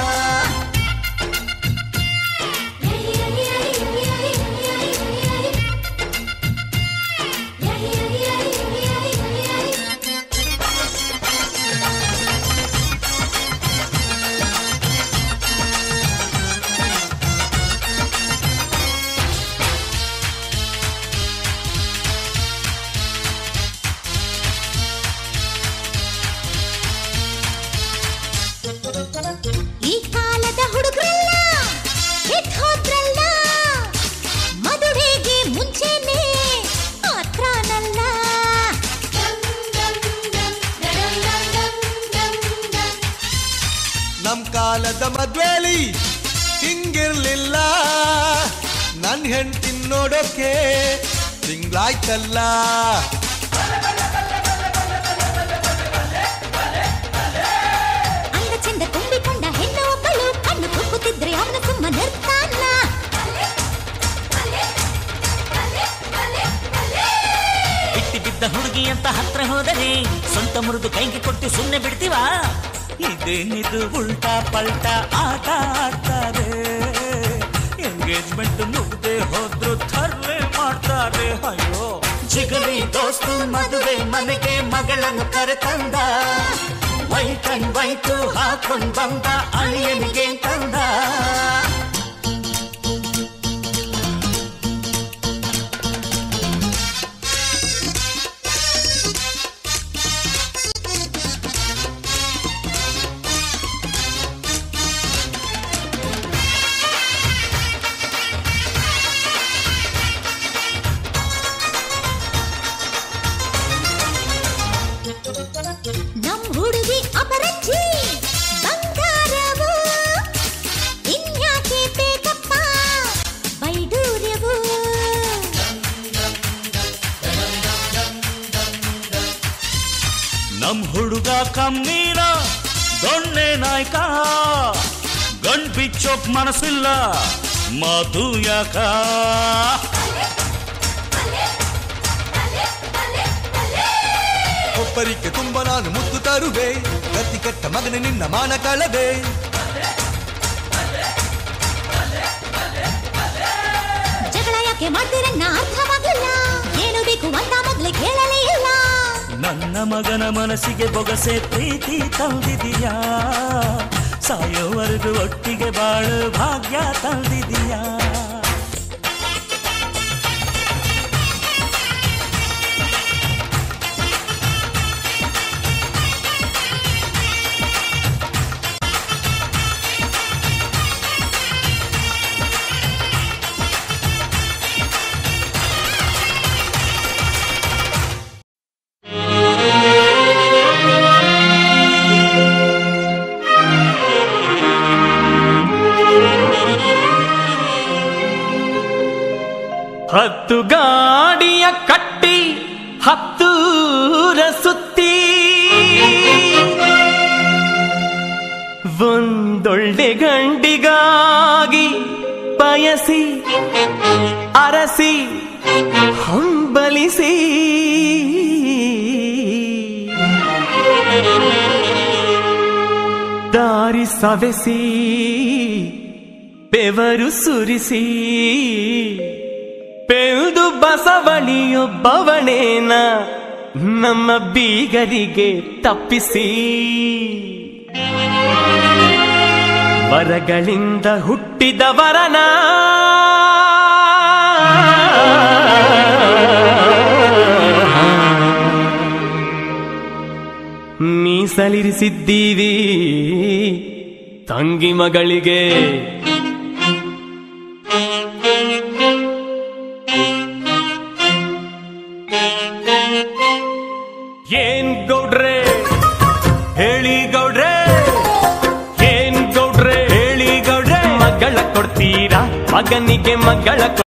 ಈ ಕಾಲದ ಹುಡುಗರಲ್ಲ ಎದ್ ಹೋದ್ರಲ್ಲ ಮದುವೆಗೆ ಮುಂಚೆನೆ ಮಾತ್ರನಲ್ಲ ನಮ್ ಕಾಲದ ಮದ್ವೇಲಿ ಹಿಂಗಿರ್ಲಿಲ್ಲ ನನ್ ಹೆಂಡ್ತಿನ್ ನೋಡೋಕೆ ತಿಂಗ್ಳಾಯ್ತಲ್ಲ ಅಂದ ಚಂದ ತುಂಬಿಕೊಂಡ ಹೆಣ್ಣು ಒಬ್ಬಳು ಕಣ್ಣು ಕುಕ್ಕುತ್ತಿದ್ರೆ ಅವನ ಸುಮ್ಮ ನಿರ್ತಾನ ಬಿಟ್ಟಿ ಬಿದ್ದ ಹುಡುಗಿ ಅಂತ ಹತ್ರ ಹೋದರೆ ಸ್ವಂತ ಮುರಿದು ಕೈಗೆ ಕೊಟ್ಟು ಸುಮ್ಮನೆ ಬಿಡ್ತೀವ ಇದೇನಿದು ಉಲ್ಟಾ ಪಲ್ಟಾ ಆಟ ಆಡ್ತಾರೆ ಎಂಗೇಜ್ಮೆಂಟ್ ಮುಗ್ದೆ ಹೋದ್ರು ಥರ್ಲೆ ಮಾಡ್ತಾರೆ ಅಯ್ಯೋ ಜಿಗಲಿ ದೋಸ್ತು ಮದುವೆ ಮನೆಗೆ ಮಗಳನ್ನು ಕರೆತಂದ ವೈಟ್ ಅಂಡ್ ವೈಟು ಹಾಕೊಂಡ್ ಬಂದ ಅಳಿಯನಿಗೆ ತಂದ ನಮ್ ಹುಡುಗಿ ಅಪರಂಜಿ ಬಂಗಾರವು ಇನ್ಯಾಕೆ ಬೇಕಪ್ಪ ಬೈಡೂರ್ಯವು ನಮ್ ಹುಡುಗ ಕಮ್ಮೀನ ದೊಣ್ಣೆ ನಾಯ್ಕ ಗಂಡ್ ಬಿಚ್ಚೋಕ್ ಮನಸ್ಸಿಲ್ಲ ಮಾತು ಯಾಕ ಒಬ್ಬರಿಗೆ ತುಂಬ ನಾನು ಮುತ್ತು ತರುವೆ ಗತಿ ಕೆಟ್ಟ ಮಗನ ನಿನ್ನ ಮಾನ ಕಳವೆ ಜಗಳ ಯಾಕೆ ಮಾಡ್ತೀರನ್ನ ಅರ್ಥವಾಗಲಿಲ್ಲ ಏನು ಬೇಕು ಅಂತ ಮೊದ್ಲೇ ಕೇಳಲೇ ಇಲ್ಲ ನನ್ನ ಮಗನ ಮನಸ್ಸಿಗೆ ಬೊಗಸೆ ಪ್ರೀತಿ ತಂದಿದೀಯಾ ಸಾಯೋವರೆಗೂ ಒಟ್ಟಿಗೆ ಬಾಳು ಭಾಗ್ಯ ತಂದಿದೀಯಾ ಹತ್ತು ಗಾಡಿಯ ಕಟ್ಟಿ ಹತ್ತೂರ ಸುತ್ತಿ ಒಂದೊಳ್ಳೆ ಗಂಡಿಗಾಗಿ ಬಯಸಿ ಅರಸಿ ಹಂಬಲಿಸಿ ದಾರಿ ಸವೆಸಿ ಬೆವರು ಸುರಿಸಿ ಪೆಳ್ದು ಬಸವಣಿಯೊಬ್ಬವನೇನ ನಮ್ಮ ಬೀಗರಿಗೆ ತಪ್ಪಿಸಿ ವರಗಳಿಂದ ಹುಟ್ಟಿದವರನ ಮೀಸಲಿರಿಸಿದ್ದೀವಿ ತಂಗಿ ಮಗಳಿಗೆ ಏನ್ ಗೌಡ್ರೆ ಹೇಳಿ ಗೌಡ್ರೆ ಏನ್ ಗೌಡ್ರೆ ಹೇಳಿ ಗೌಡ್ರೆ ಮಗಳ ಕೊಡ್ತೀರಾ ಮಗನಿಗೆ ಮಗಳ ಕೊ-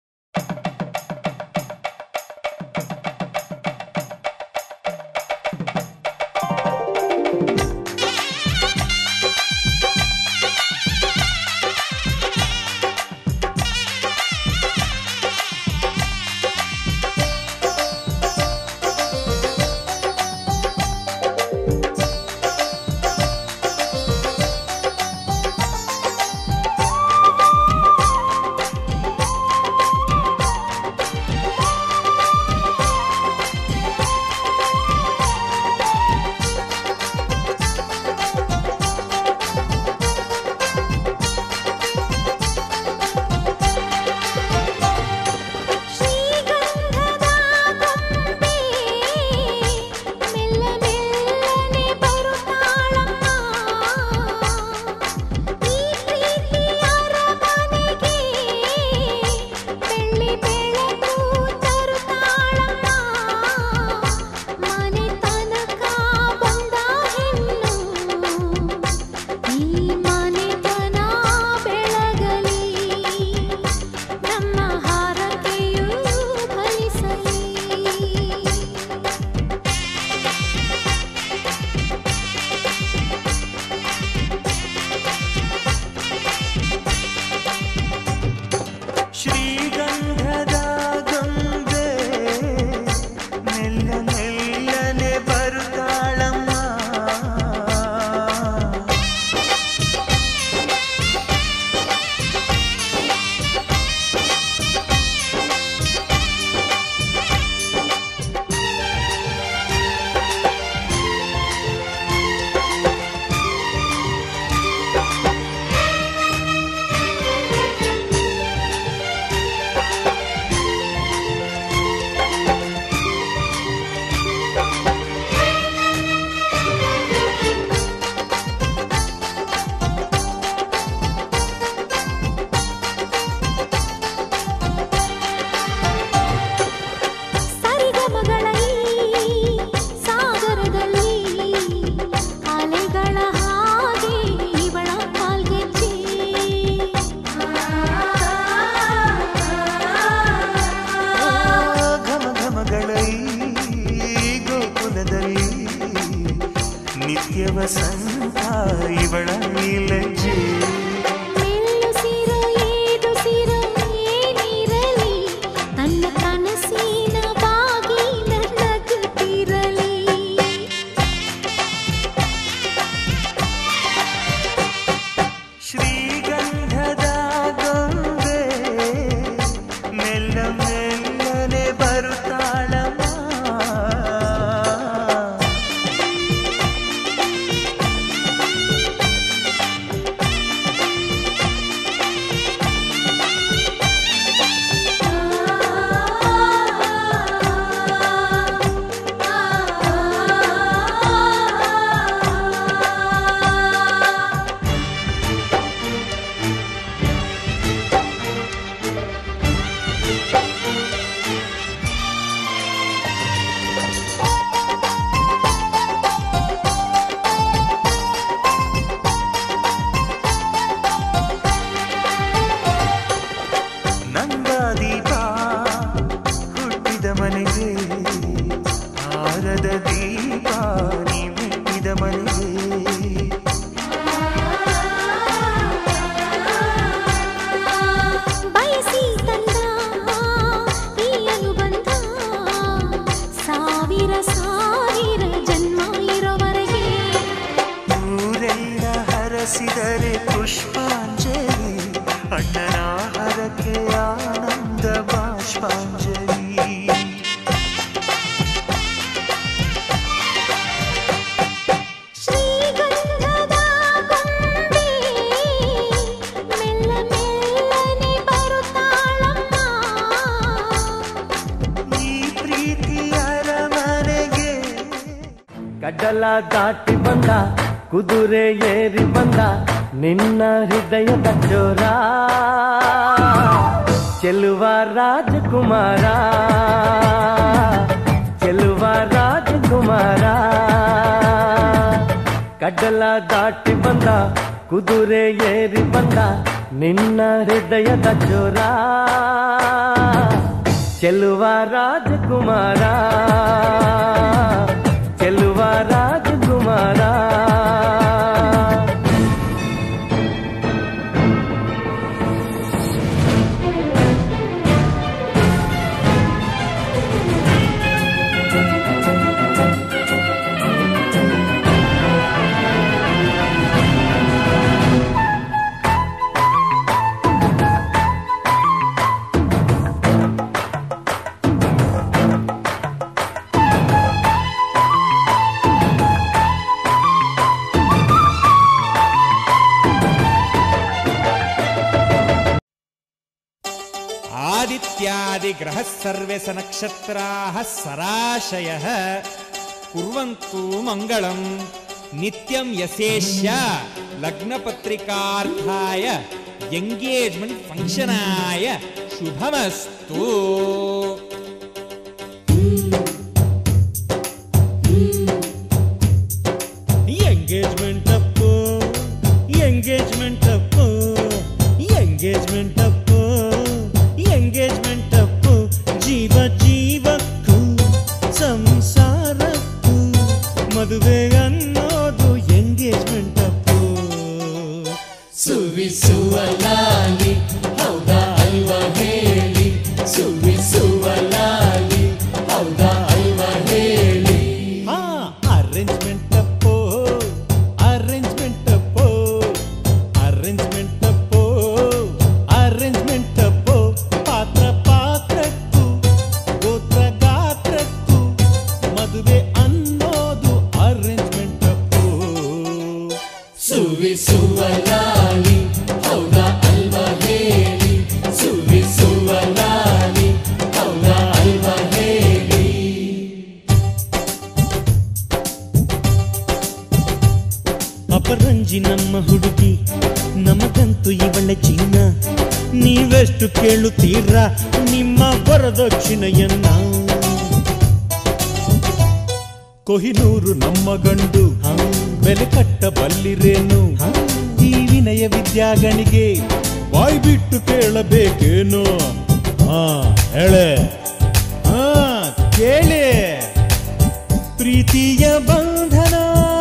ಶ್ರೀಗಂಧದ ಗೊಂಬೆ ಮೆಲ್ಲ ಮೆಲ್ಲನೆ ಬರುತ್ತಾಳಮ್ಮ ಈ ಪ್ರೀತಿಯ ಅರಮನೆಗೆ ಬೆಳ್ಳಿ ಬೆಳಕು ತರುತ್ತಾಳಮ್ಮ ಮನೆ ತನಕ ಬಂದ ಹೆಣ್ಣು ಈ ಮನೆತನ ಬೆಳಗಲಿ ನಮ್ಮ ಹಾರಕೆಯೂ ಫಲಿಸಲಿ ಶ್ರೀಗಂಧದ ಗೊಂಬೆ ಮೆಲ್ಲ ಮೆಲ್ಲನೆ ಬರುತ್ತಾಳಮ್ಮ ಸರಿಗಮಗಳ ಈ ಸಾಗರದಲ್ಲಿ ಅಲೆಗಳ ಹಾಗೆ ಇವಳ ಕಾಲ್ಗೆಜ್ಜೆ ಘಮ ಘಮಗಳ ಈ ಗೋಕುಲದಲ್ಲಿ ನಿತ್ಯ ವಸಂತ ಇವಳ ಲಜ್ಜೆ ಮೆಲ್ಲುಸಿರು ಏದುಸಿರು ಏನಿರಲಿ ತನ್ನ ಕನಸಿನ ಬಾಗಿಲ ನಗುತ್ತಿರಲಿ ಶ್ರೀಗಂಧದ ಗೊಂಬೆ ಮೆಲ್ಲ ಮೆಲ್ಲನೆ ಬರುತ್ತಾಳಮ್ಮ ನಂದಾದೀಪ ಹುಟ್ಟಿದ ಮನೆಗೆ ಆರದ ದೀಪ ನೀ ಮೆಟ್ಟಿದ ಮನೆಗೆ ಬಯಸಿ ತಂದ ಈ ಅನುಬಂಧ ಸಾವಿರ ಸಾವಿರ ಜನ್ಮ ಇರೋವರೆಗೆ ಊರೆಲ್ಲ ಹರಸಿದರೆ ಪುಷ್ಪಾಂಜಲಿ ಅಣ್ಣನ ಹರಕೆ ಆನಂದ ಬಾಷ್ಪಾಂಜಲಿ ಶ್ರೀಗಂಧದ ಗೊಂಬೆ ಮೆಲ್ಲ ಮೆಲ್ಲನೆ ಬರುತ್ತಾಳಮ್ಮ ಈ ಪ್ರೀತಿಯ ಅರಮನೆಗೆ ಕಡಲ ದಾಟಿ ಬಂದ ಕುದುರೆ ಏರಿ ಬಂದ ನಿನ್ನ ಹೃದಯದ ಚೋರ ಚೆಲುವ ರಾಜಕುಮಾರ ಚೆಲುವ ರಾಜಕುಮಾರ ರಾಜಕುಮಾರ ಕಡ್ಡಲ ದಾಟಿ ಬಂದ ಕುದುರೆ ಏರಿ ಬಂದ ನಿನ್ನ ಹೃದಯದ ಚೋರ ಚೆಲುವ ರಾಜಕುಮಾರ ಚೆಲುವ ರಾಜಕುಮಾರ आदित्यादिग्रहः सर्वे स नक्षत्राः सराशयः कुर्वन्तु मङ्गलम् नित्यं यशेष्य लग्नपत्रिकार्थाय एङ्गेज्मेण्ट् फङ्क्षनाय शुभमस्तु ಎಂಗೇಜ್ಮೆಂಟ್ ಅಪ್ಪು ಎಂಗೇಜ್ಮೆಂಟ್ ಅಪ್ಪು ಎಂಗೇಜ್ಮೆಂಟ್ ಅಪ್ಪು ಎಂಗೇಜ್ಮೆಂಟ್ ಅಪ್ಪು ಜೀವ ಜೀವಕ್ಕೂ ಸಂಸಾರಕ್ಕೂ ಮದುವೆ ಅನ್ನೋದು ಎಂಗೇಜ್ಮೆಂಟ್ ಅಪ್ಪು ಸುವಿಸುವ ಲಾಲಿ ಹೌದಾ ಅಲ್ವಾ ಹೇಳಿ ಸುವಿಸುವ ಲಾಲಿ ಹೌದಾ ಅಲ್ವಾ ಹೇಳಿ ಹಾ ಅರೇಂಜ್ಮೆಂಟ್ ಅಪ್ಪು ಅರೇಂಜ್ಮೆಂಟ್ ಅಪ್ಪು ಅರೇಂಜ್ಮೆಂಟ್ ಅಪ್ಪು ಅರೇಂಜ್ಮೆಂಟ್ ಅಪ್ಪು ಪಾತ್ರ ಪಾತ್ರಕ್ಕೂ ಗೋತ್ರ ಗಾತ್ರಕ್ಕೂ ಮದುವೆ ಅನ್ನೋದು ಅರೇಂಜ್ಮೆಂಟ್ ಅಪ್ಪು ಸುವಿಸುವ ಲಾಲಿ ಹೌದಾ ಅಲ್ವಾ ಹೇಳಿ ಸುವಿಸುವ ಲಾಲಿ ಹೌದಾ ಅಲ್ವಾ ಹೇಳಿ ಅಪರಂಜಿ ನಮ್ಮ ಹುಡುಗಿ ನಮಗಂತೂ ಇವಳೆ ಚಿನ್ನ ನೀವೆಷ್ಟು ಕೇಳುತ್ತೀರಾ ನಿಮ್ಮ ವರದಕ್ಷಿಣೆಯನ್ನ ಕೊಹಿನೂರು ನಮ್ಮ ಗಂಡು ಬೆಲೆ ಕಟ್ಟಬಲ್ಲಿರೇನು ಈ ವಿನಯ ವಿದ್ಯಾಗಣಿಗೆ ಬಾಯ್ ಬಿಟ್ಟು ಕೇಳಬೇಕೇನು ಹಾ ಹೇಳೆ ಹಾ ಕೇಳಿ ಪ್ರೀತಿಯ ಬಂಧನ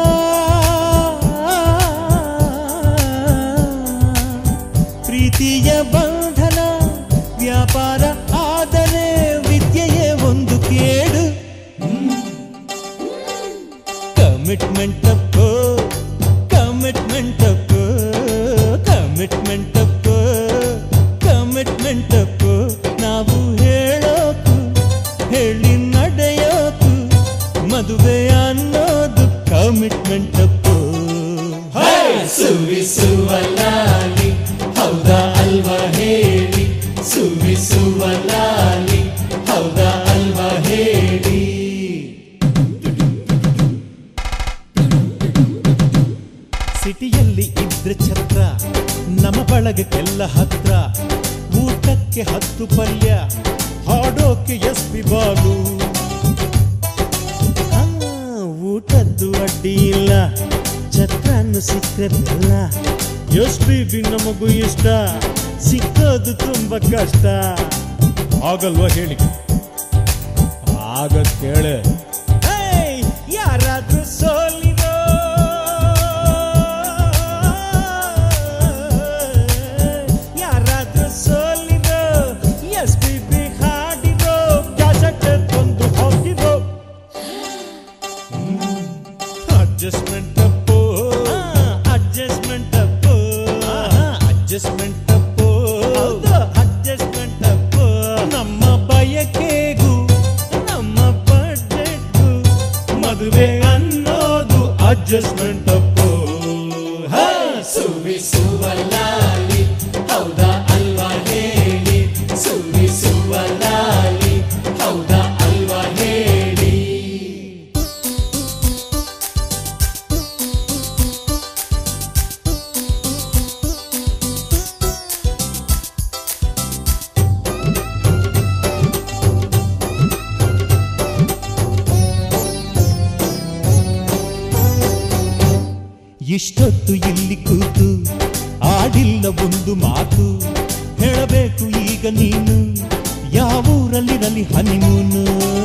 ಪ್ರೀತಿಯ ಬಂಧನ ವ್ಯಾಪಾರ ಆದರೆ ವಿದ್ಯೆಯೇ ಒಂದು ಕೇಡು ಕಮಿಟ್ಮೆಂಟ್ ಅಪ್ಪು ಕಮಿಟ್ಮೆಂಟ್ ಅಪ್ಪು ಕಮಿಟ್ಮೆಂಟ್ ಅಪ್ಪು ಕಮಿಟ್ಮೆಂಟ್ ಅಪ್ಪು ನಾವು ಹೇಳೋಕು ಹೇಳಿ ನಡೆಯೋಕು ಮದುವೆ ಅನ್ನೋದು ಕಮಿಟ್ಮೆಂಟ್ ಅಪ್ಪು ಸುವಿಸುವ ಲಾಲಿ ಹೌದಾ ಅಲ್ವಾ ಹೇಳಿ ಸುವಿಸುವ ಲಾಲಿ ಹೌದಾ ಅಲ್ವಾ ಹೇಳಿ ಸಿಟಿಯಲ್ಲಿ ಇದ್ರೆ ಛತ್ರ ನಮ್ಮ ಬಳಗಕ್ಕೆಲ್ಲ ಹತ್ರ ಊಟಕ್ಕೆ ಹತ್ತು ಪಲ್ಯ ಹಾಡೋಕೆ ಎಸ್ ಪಿ ಬಾಲು ಆ, ಊಟದ್ದು ಅಡ್ಡಿ ಇಲ್ಲ ಛತ್ರನ್ನು ಸಿಕ್ಕರೆ ಬೆಲ್ಲ ಎಸ್ ಪಿ ಬಿ ನಮಗೂ ಇಷ್ಟ ಸಿಕ್ಕೋದು ತುಂಬಾ ಕಷ್ಟ ಆಗಲ್ವಾ ಹೇಳಿ ಆಗ ಕೇಳೆ ಏಯ್, ಯಾರಾದ್ರೂ ಸೋಲಿರೋ ಯಾರಾದ್ರೂ ಸೋಲಿರೋ ಎಸ್ ಪಿ ಬಿ ಹಾಡಿರೋ ಕ್ಯಾಸೆಟ್ ತಂದು ಹಾಕಿರೋ ಅಡ್ಜಸ್ಟ್ಮೆಂಟ್ ಅಪ್ಪು ಅಡ್ಜಸ್ಟ್ಮೆಂಟ್ ಅಪ್ಪು ಅಡ್ಜಸ್ಟ್ಮೆಂಟ್ ಅಪ್ಪು ಅಡ್ಜಸ್ಟ್ಮೆಂಟ್ ಅಪ್ಪು ನಮ್ಮ ಬಯಕೆಗೂ ನಮ್ಮ ಬಡ್ಜೆಟ್ಗೂ ಮದುವೆ ಅನ್ನೋದು ಅಡ್ಜಸ್ಟ್ಮೆಂಟ್ ಅಪ್ಪು ಹಾ ಸುವಿಸುವ ಲಾಲಿ ಹೌದಾ ಅಲ್ವಾ ಹೇಳಿ ಸುವಿಸುವ ಲಾಲಿ ಹೌದಾ ಅಲ್ವಾ ಹೇಳಿ ಇಷ್ಟೊತ್ತು ಇಲ್ಲಿ ಕೂತು ಆಡಿಲ್ಲ ಒಂದು ಮಾತು ಹೇಳಬೇಕು ಈಗ ನೀನು ಯಾವೂರಲ್ಲಿರಲಿ ಹನಿಮೂನು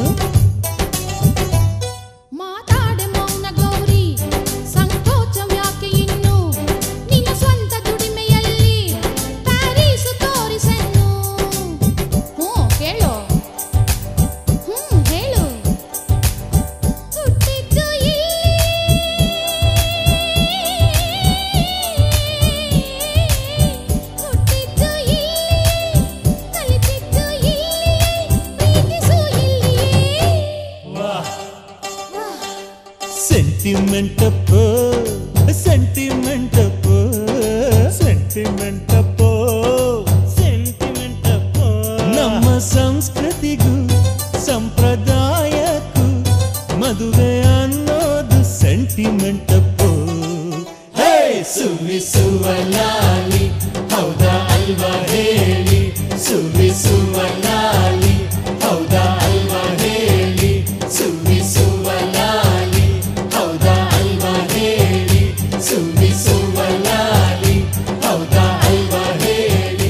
ಮಾತಾಡೆ ಮೌನ ಗೌರಿ ಸಂಕೋಚಂ ಯಾಕೆ ಇನ್ನು ನಿನ್ನ ಸ್ವಂತ ದುಡಿಮೆಯಲ್ಲಿ ಪ್ಯಾರೀಸು ತೋರಿಸೆನ್ನು ಹ್ಞೂ ಕೇಳು ಹ್ಞೂ ಹೇಳು ಹುಟ್ಟಿದ್ದು ಹುಟ್ಟಿದ್ದು ಕಲಿತಿದ್ದು ಪ್ರೀತಿಸು ಇಲ್ಲಿಯೇ ಸೆಂಟಿಮೆಂಟ್ ಅಪ್ಪ ಸೆಂಟಿಮೆಂಟ್ ಅಪ್ಪ ಸೆಂಟಿಮೆಂಟ್ ಅಪ್ಪ ಸೆಂಟಿಮೆಂಟ್ ಅಪ್ಪ ನಮ್ಮ ಸಂಸ್ಕೃತಿಗೂ ಸಂಪ್ರದಾಯಕ್ಕೂ ಮದುವೆ ಅನ್ನೋದು ಸೆಂಟಿಮೆಂಟ್ ಅಪ್ಪ ಹೇ ಸುವಿಸುವ ಲಾಲಿ ಹೌದಾ ಅಲ್ವಾ ಹೇಳಿ ಸುವಿಸುವ ಲಾಲಿ ಹೌದಾ ಅಲ್ವಾ ಹೇಳಿ ಸುವಿಸುವ ಲಾಲಿ ಹೌದಾ ಅಲ್ವಾ ಹೇಳಿ ಸುವಿಸುವ ಲಾಲಿ ಹೌದಾ ಅಲ್ವಾ ಹೇಳಿ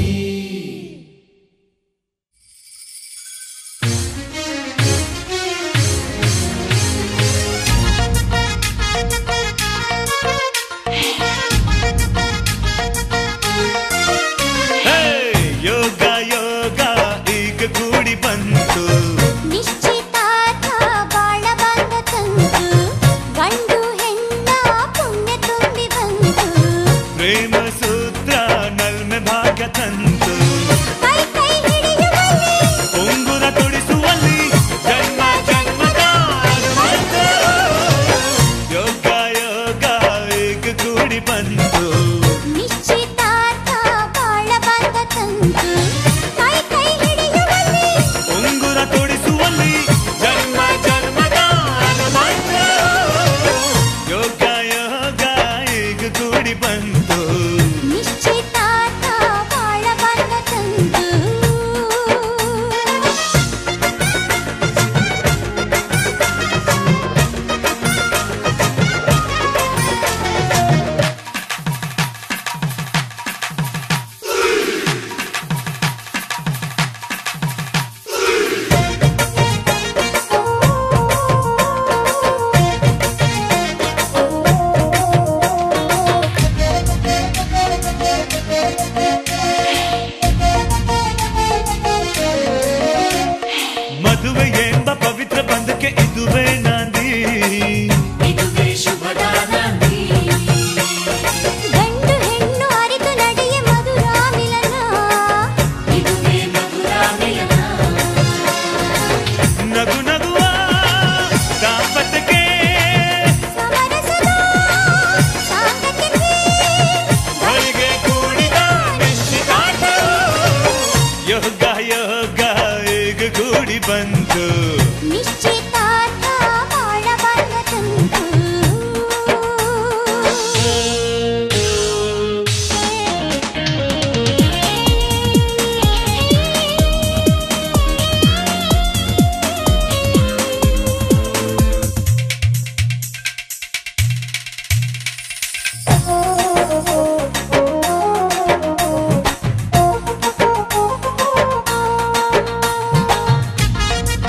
ಹೇ, ಯೋಗ ಯೋಗ ಈಗ ಕೂಡಿ ಬಂತು ನಿಶ್ಚಿತಾರ್ಥ ಬಾಳ ಬಂದ ತಂತು ಗಂಡು ಹೆಣ್ಣ ಪುಣ್ಯ ತುಂಬಿ ಬಂತು ಪ್ರೇಮ ಸೂತ್ರ ನಲ್ಮೆ ಭಾಗ ತಂತು ಕೈ ಕೈ ಹಿಡಿಯುವಲ್ಲಿ ಉಂಗುರ ತೊಡಿಸುವಲ್ಲಿ ಜನ್ಮ ಜನ್ಮದ ಅನುಬಂಧ. ಯೋಗ ಯೋಗ ಈಗ ಕೂಡಿ ಬಂತು ನಿಶ್ಚಿತಾರ್ಥ ಬಾಳ ಬಂದ ತಂತು ಕೈ ಕೈ ಹಿಡಿಯುವಲ್ಲಿ ಉಂಗುರ ತೊಡಿಸುವಲ್ಲಿ ಜನ್ಮ ಜನ್ಮದ ಅನುಬಂಧ. ಯೋಗ ಯೋಗ ಈಗ ಕೂಡಿ ಬಂತು ನಿಶ್ಚಿತಾರ್ಥ ಬಾಳ ಬಂದ ತಂತು ಮದುವೆ ಎಂಬ ಪವಿತ್ರ ಬಂಧಕ್ಕೆ ಇದುವೇ ನಾಂದಿ ಇದುವೇ ಶುಭದ ನಾಂದಿ ಗಂಡು ಹೆಣ್ಣು ಅರಿತು ನಡೆಯ ಮಧುರ ಮಿಲನ ಇದುವೇ ಮಧುರ ಮಿಲನ ನಗು ನಗುವ ದಾಂಪತ್ಯಕ್ಕೆ ಸಮರಸದ ಸಾಂಗತ್ಯಕ್ಕೆ ಹೊಲಿಗೆ ಕೂಡಿದ ನಿಶ್ಚಿತಾರ್ಥ ಯೋಗ ಯೋಗ ಈಗ ಕೂಡಿ ಬಂತು ನಿಶ್ಚಿತಾರ್ಥ ಬಾಳ ಬಂದ ತಂತು ಯೋಗ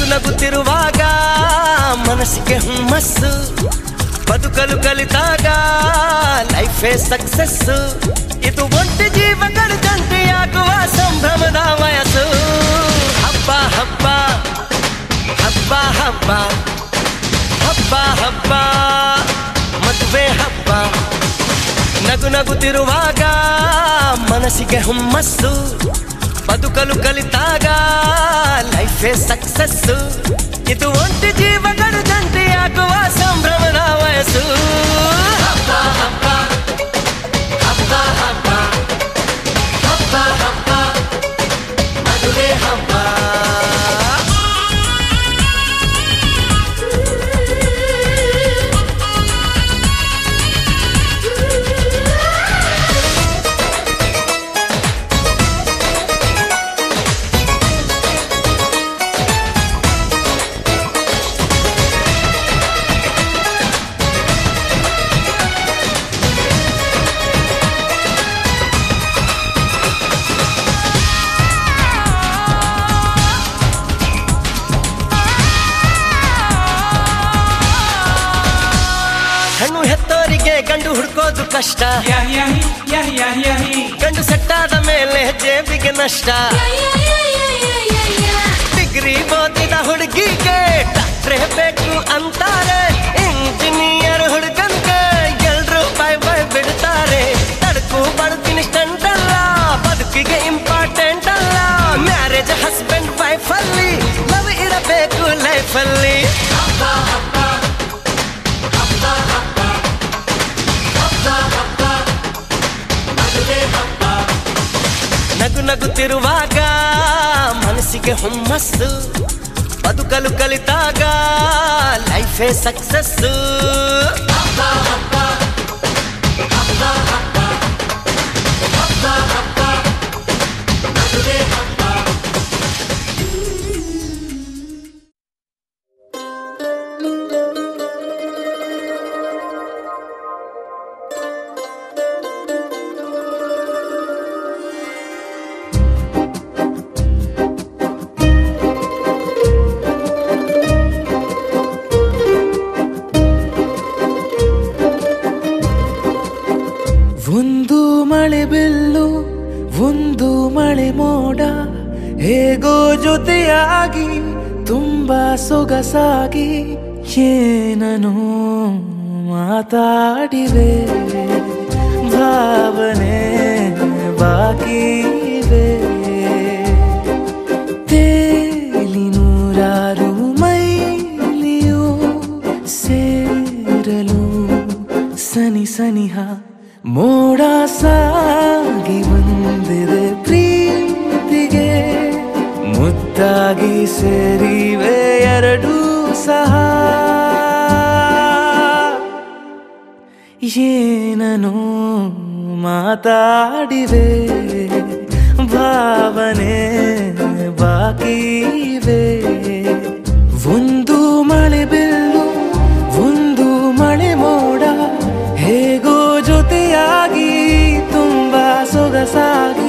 ನಗು ನಗುತ್ತಿರುವಾಗ ಮನಸ್ಸಿಗೆ ಹುಮ್ಮಸ್ಸು ಬದುಕಲು ಕಲಿತಾಗ ಲೈಫೇ ಸಕ್ಸಸ್ ಇದು ಒಂಟಿ ಜೀವಗಳ ಜಂಟಿಯಾಗುವ ಸಂಭ್ರಮದ ವಯಸ್ಸು ಹಬ್ಬ ಹಬ್ಬ ಹಬ್ಬ ಹಬ್ಬ ಹಬ್ಬ ಹಬ್ಬ ಮದುವೆ ಹಬ್ಬ ನಗು ನಗುತ್ತಿರುವಾಗ ಮನಸ್ಸಿಗೆ ಹುಮ್ಮಸ್ಸು ಬದುಕಲು ಕಲಿತಾಗ ಲೈಫೇ ಸಕ್ಸಸ್ಸು ಇದು ಒಂಟಿ ಜೀವಗಳು ಜಂಟಿಯಾಗುವ ಸಂಭ್ರಮದ ವಯಸ್ಸು ಹಬ್ಬ ಹಬ್ಬ ಹಬ್ಬ ಹಬ್ಬ ಹಬ್ಬ ಹಬ್ಬ ಮದುವೆ ಹಬ್ಬ ಹೆಣ್ಣು ಹೆತ್ತೋರಿಗೆ ಗಂಡು ಹುಡ್ಕೋದು ಕಷ್ಟ ಗಂಡು ಸೆಟ್ಟಾದ ಮೇಲೆ ಜೇಬಿಗೆ ನಷ್ಟ ಡಿಗ್ರಿ ಓದಿದ ಹುಡುಗಿಗೆ ಡಾಕ್ಟ್ರೇ ಬೇಕು ಅಂತಾರೆ ಇಂಜಿನಿಯರ್ ಹುಡುಗನ್ಗೆ ಎಲ್ರು ಬೈ ಬೈ ಬಿಡ್ತಾರೆ ತಡಕು ಬಡುಕಿನ ಸ್ಟಂಟ್ ಅಲ್ಲ ಬದುಕಿಗೆ ಇಂಪಾರ್ಟೆಂಟ್ ಅಲ್ಲ ಮ್ಯಾರೇಜ್ ಹಸ್ಬೆಂಡ್ ವೈಫ್ ಅಲ್ಲಿ ಲವ್ ಇರಬೇಕು ಲೈಫ್ ಅಲ್ಲಿ ಹಬ್ಬ ಹಬ್ಬ ಹಬ್ಬ ಹಬ್ಬ ಹಬ್ಬ ಹಬ್ಬ ಮದುವೆ ಹಬ್ಬ ನಗು ನಗುತ್ತಿರುವಾಗ ಮನಸ್ಸಿಗೆ ಹುಮ್ಮಸ್ಸು ಬದುಕಲು ಕಲಿತಾಗ ಲೈಫೇ ಸಕ್ಸಸ್ಸು ಹಬ್ಬ ಹಬ್ಬ ಹಬ್ಬ ಹಬ್ಬ ಹಬ್ಬ ಹಬ್ಬ ಮದುವೆ ಹಬ್ಬ ಒಂದು ಮಳೆ ಬಿಲ್ಲು ಒಂದು ಮಳೆ ಮೋಡ ಹೇಗೋ ಜೊತೆಯಾಗಿ ತುಂಬಾ ಸೊಗಸಾಗಿ ಏನನು ಮಾತಾಡಿವೆ ಭಾವನೆ ಬಾಕಿ ಇವೆ ತೇಲಿ ನೂರಾರು ಮೈಲಿಯು ಸೇರಲು ಸನಿ ಸನಿಹ ಮೋಡ ಸಾಗಿ ಬಂದಿದೆ ಪ್ರೀತಿಗೆ ಮುದ್ದಾಗಿ ಸೇರಿವೆ ಎರಡೂ ಸಹ ಏನನು ಮಾತಾಡಿವೆ ಭಾವನೆ ಬಾಕಿ ಇವೆ ಒಂದು ಮಳೆ ಬಿಲ್ಲು ಒಂದು ಮಳೆ ಮೋಡ ಹೇಗೋ ಜೊತೆಯಾಗಿ ತುಂಬಾ ಸೊಗಸಾಗಿ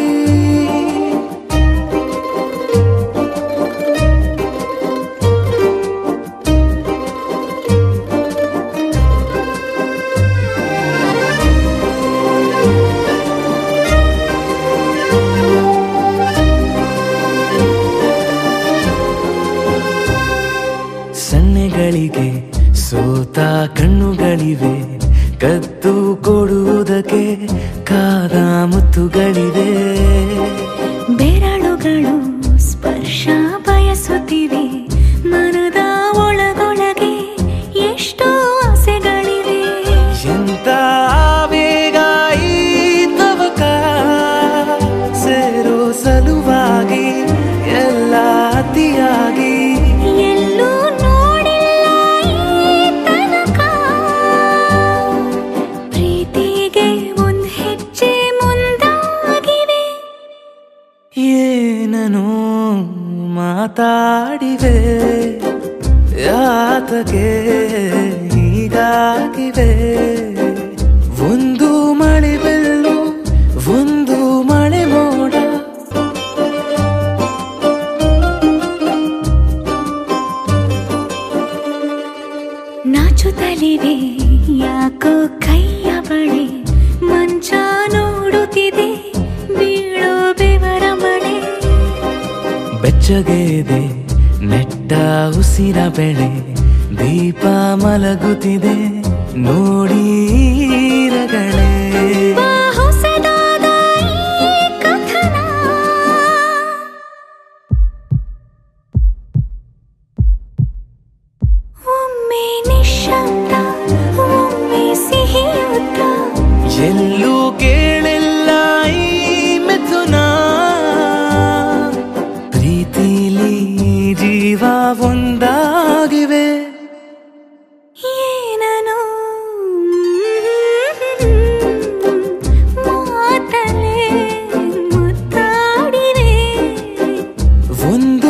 ಸನ್ನೆಗಳಿಗೆ ಸೋತ ಕಣ್ಣುಗಳಿವೆ ಕದ್ದು ಕೊಡುವುದಕ್ಕೆ ಕಾದ ಮುತ್ತುಗಳಿವೆ ಬೆರಳುಗಳು ಸ್ಪರ್ಶ ಬಯಸುತ್ತಿವೆ ಮನದ ಒಳಗೊಳಗೆ ಎಷ್ಟೋ ಆಸೆಗಳಿವೆ ಎಂತ ಆವೇಗ ಈ ತವಕ ಸೇರೋ ಸಲುವಾಗಿ ಎಲ್ಲ ಅತಿಯಾಗಿ ಎಲ್ಲೂ ನೋಡಿಲ್ಲ ಈ ತನಕ ಪ್ರೀತಿಗೆ ಒಂದ್ ಹೆಜ್ಜೆ ಮುಂದಾಗಿವೆ ಏನನು ಮಾತಾಡಿವೆ ಯಾತಗೆ ಹೀಗಾಗಿವೆ ಒಂದು ಮಳೆ ಬೆಲ್ಲು ಒಂದು ಮಳೆ ಮೋಡ ಬೆಚ್ಚಗೆದೆ ನೆಟ್ಟ ಉಸಿರ ಬೆಳೆ ದೀಪ ಮಲಗುತ್ತಿದೆ ನೋಡೀರಗಳೇ ಬಾ ಹೊಸದಾದ ಈ ಕಥನ ಒಮ್ಮೆ ನಿಶಬ್ದ ಒಮ್ಮೆ ಸಿಹಿಯುತ್ತ ಎಲ್ಲೂ ಕೇಳಿಲ್ಲ ಈ ಮಿಥುನ ಪ್ರೀತಿಲಿ ಜೀವ ಒಂದಾಗಿವೆ ಏನನು ಮಾತಲೆ ಮುತ್ತಾಡಿವೆ ಒಂದು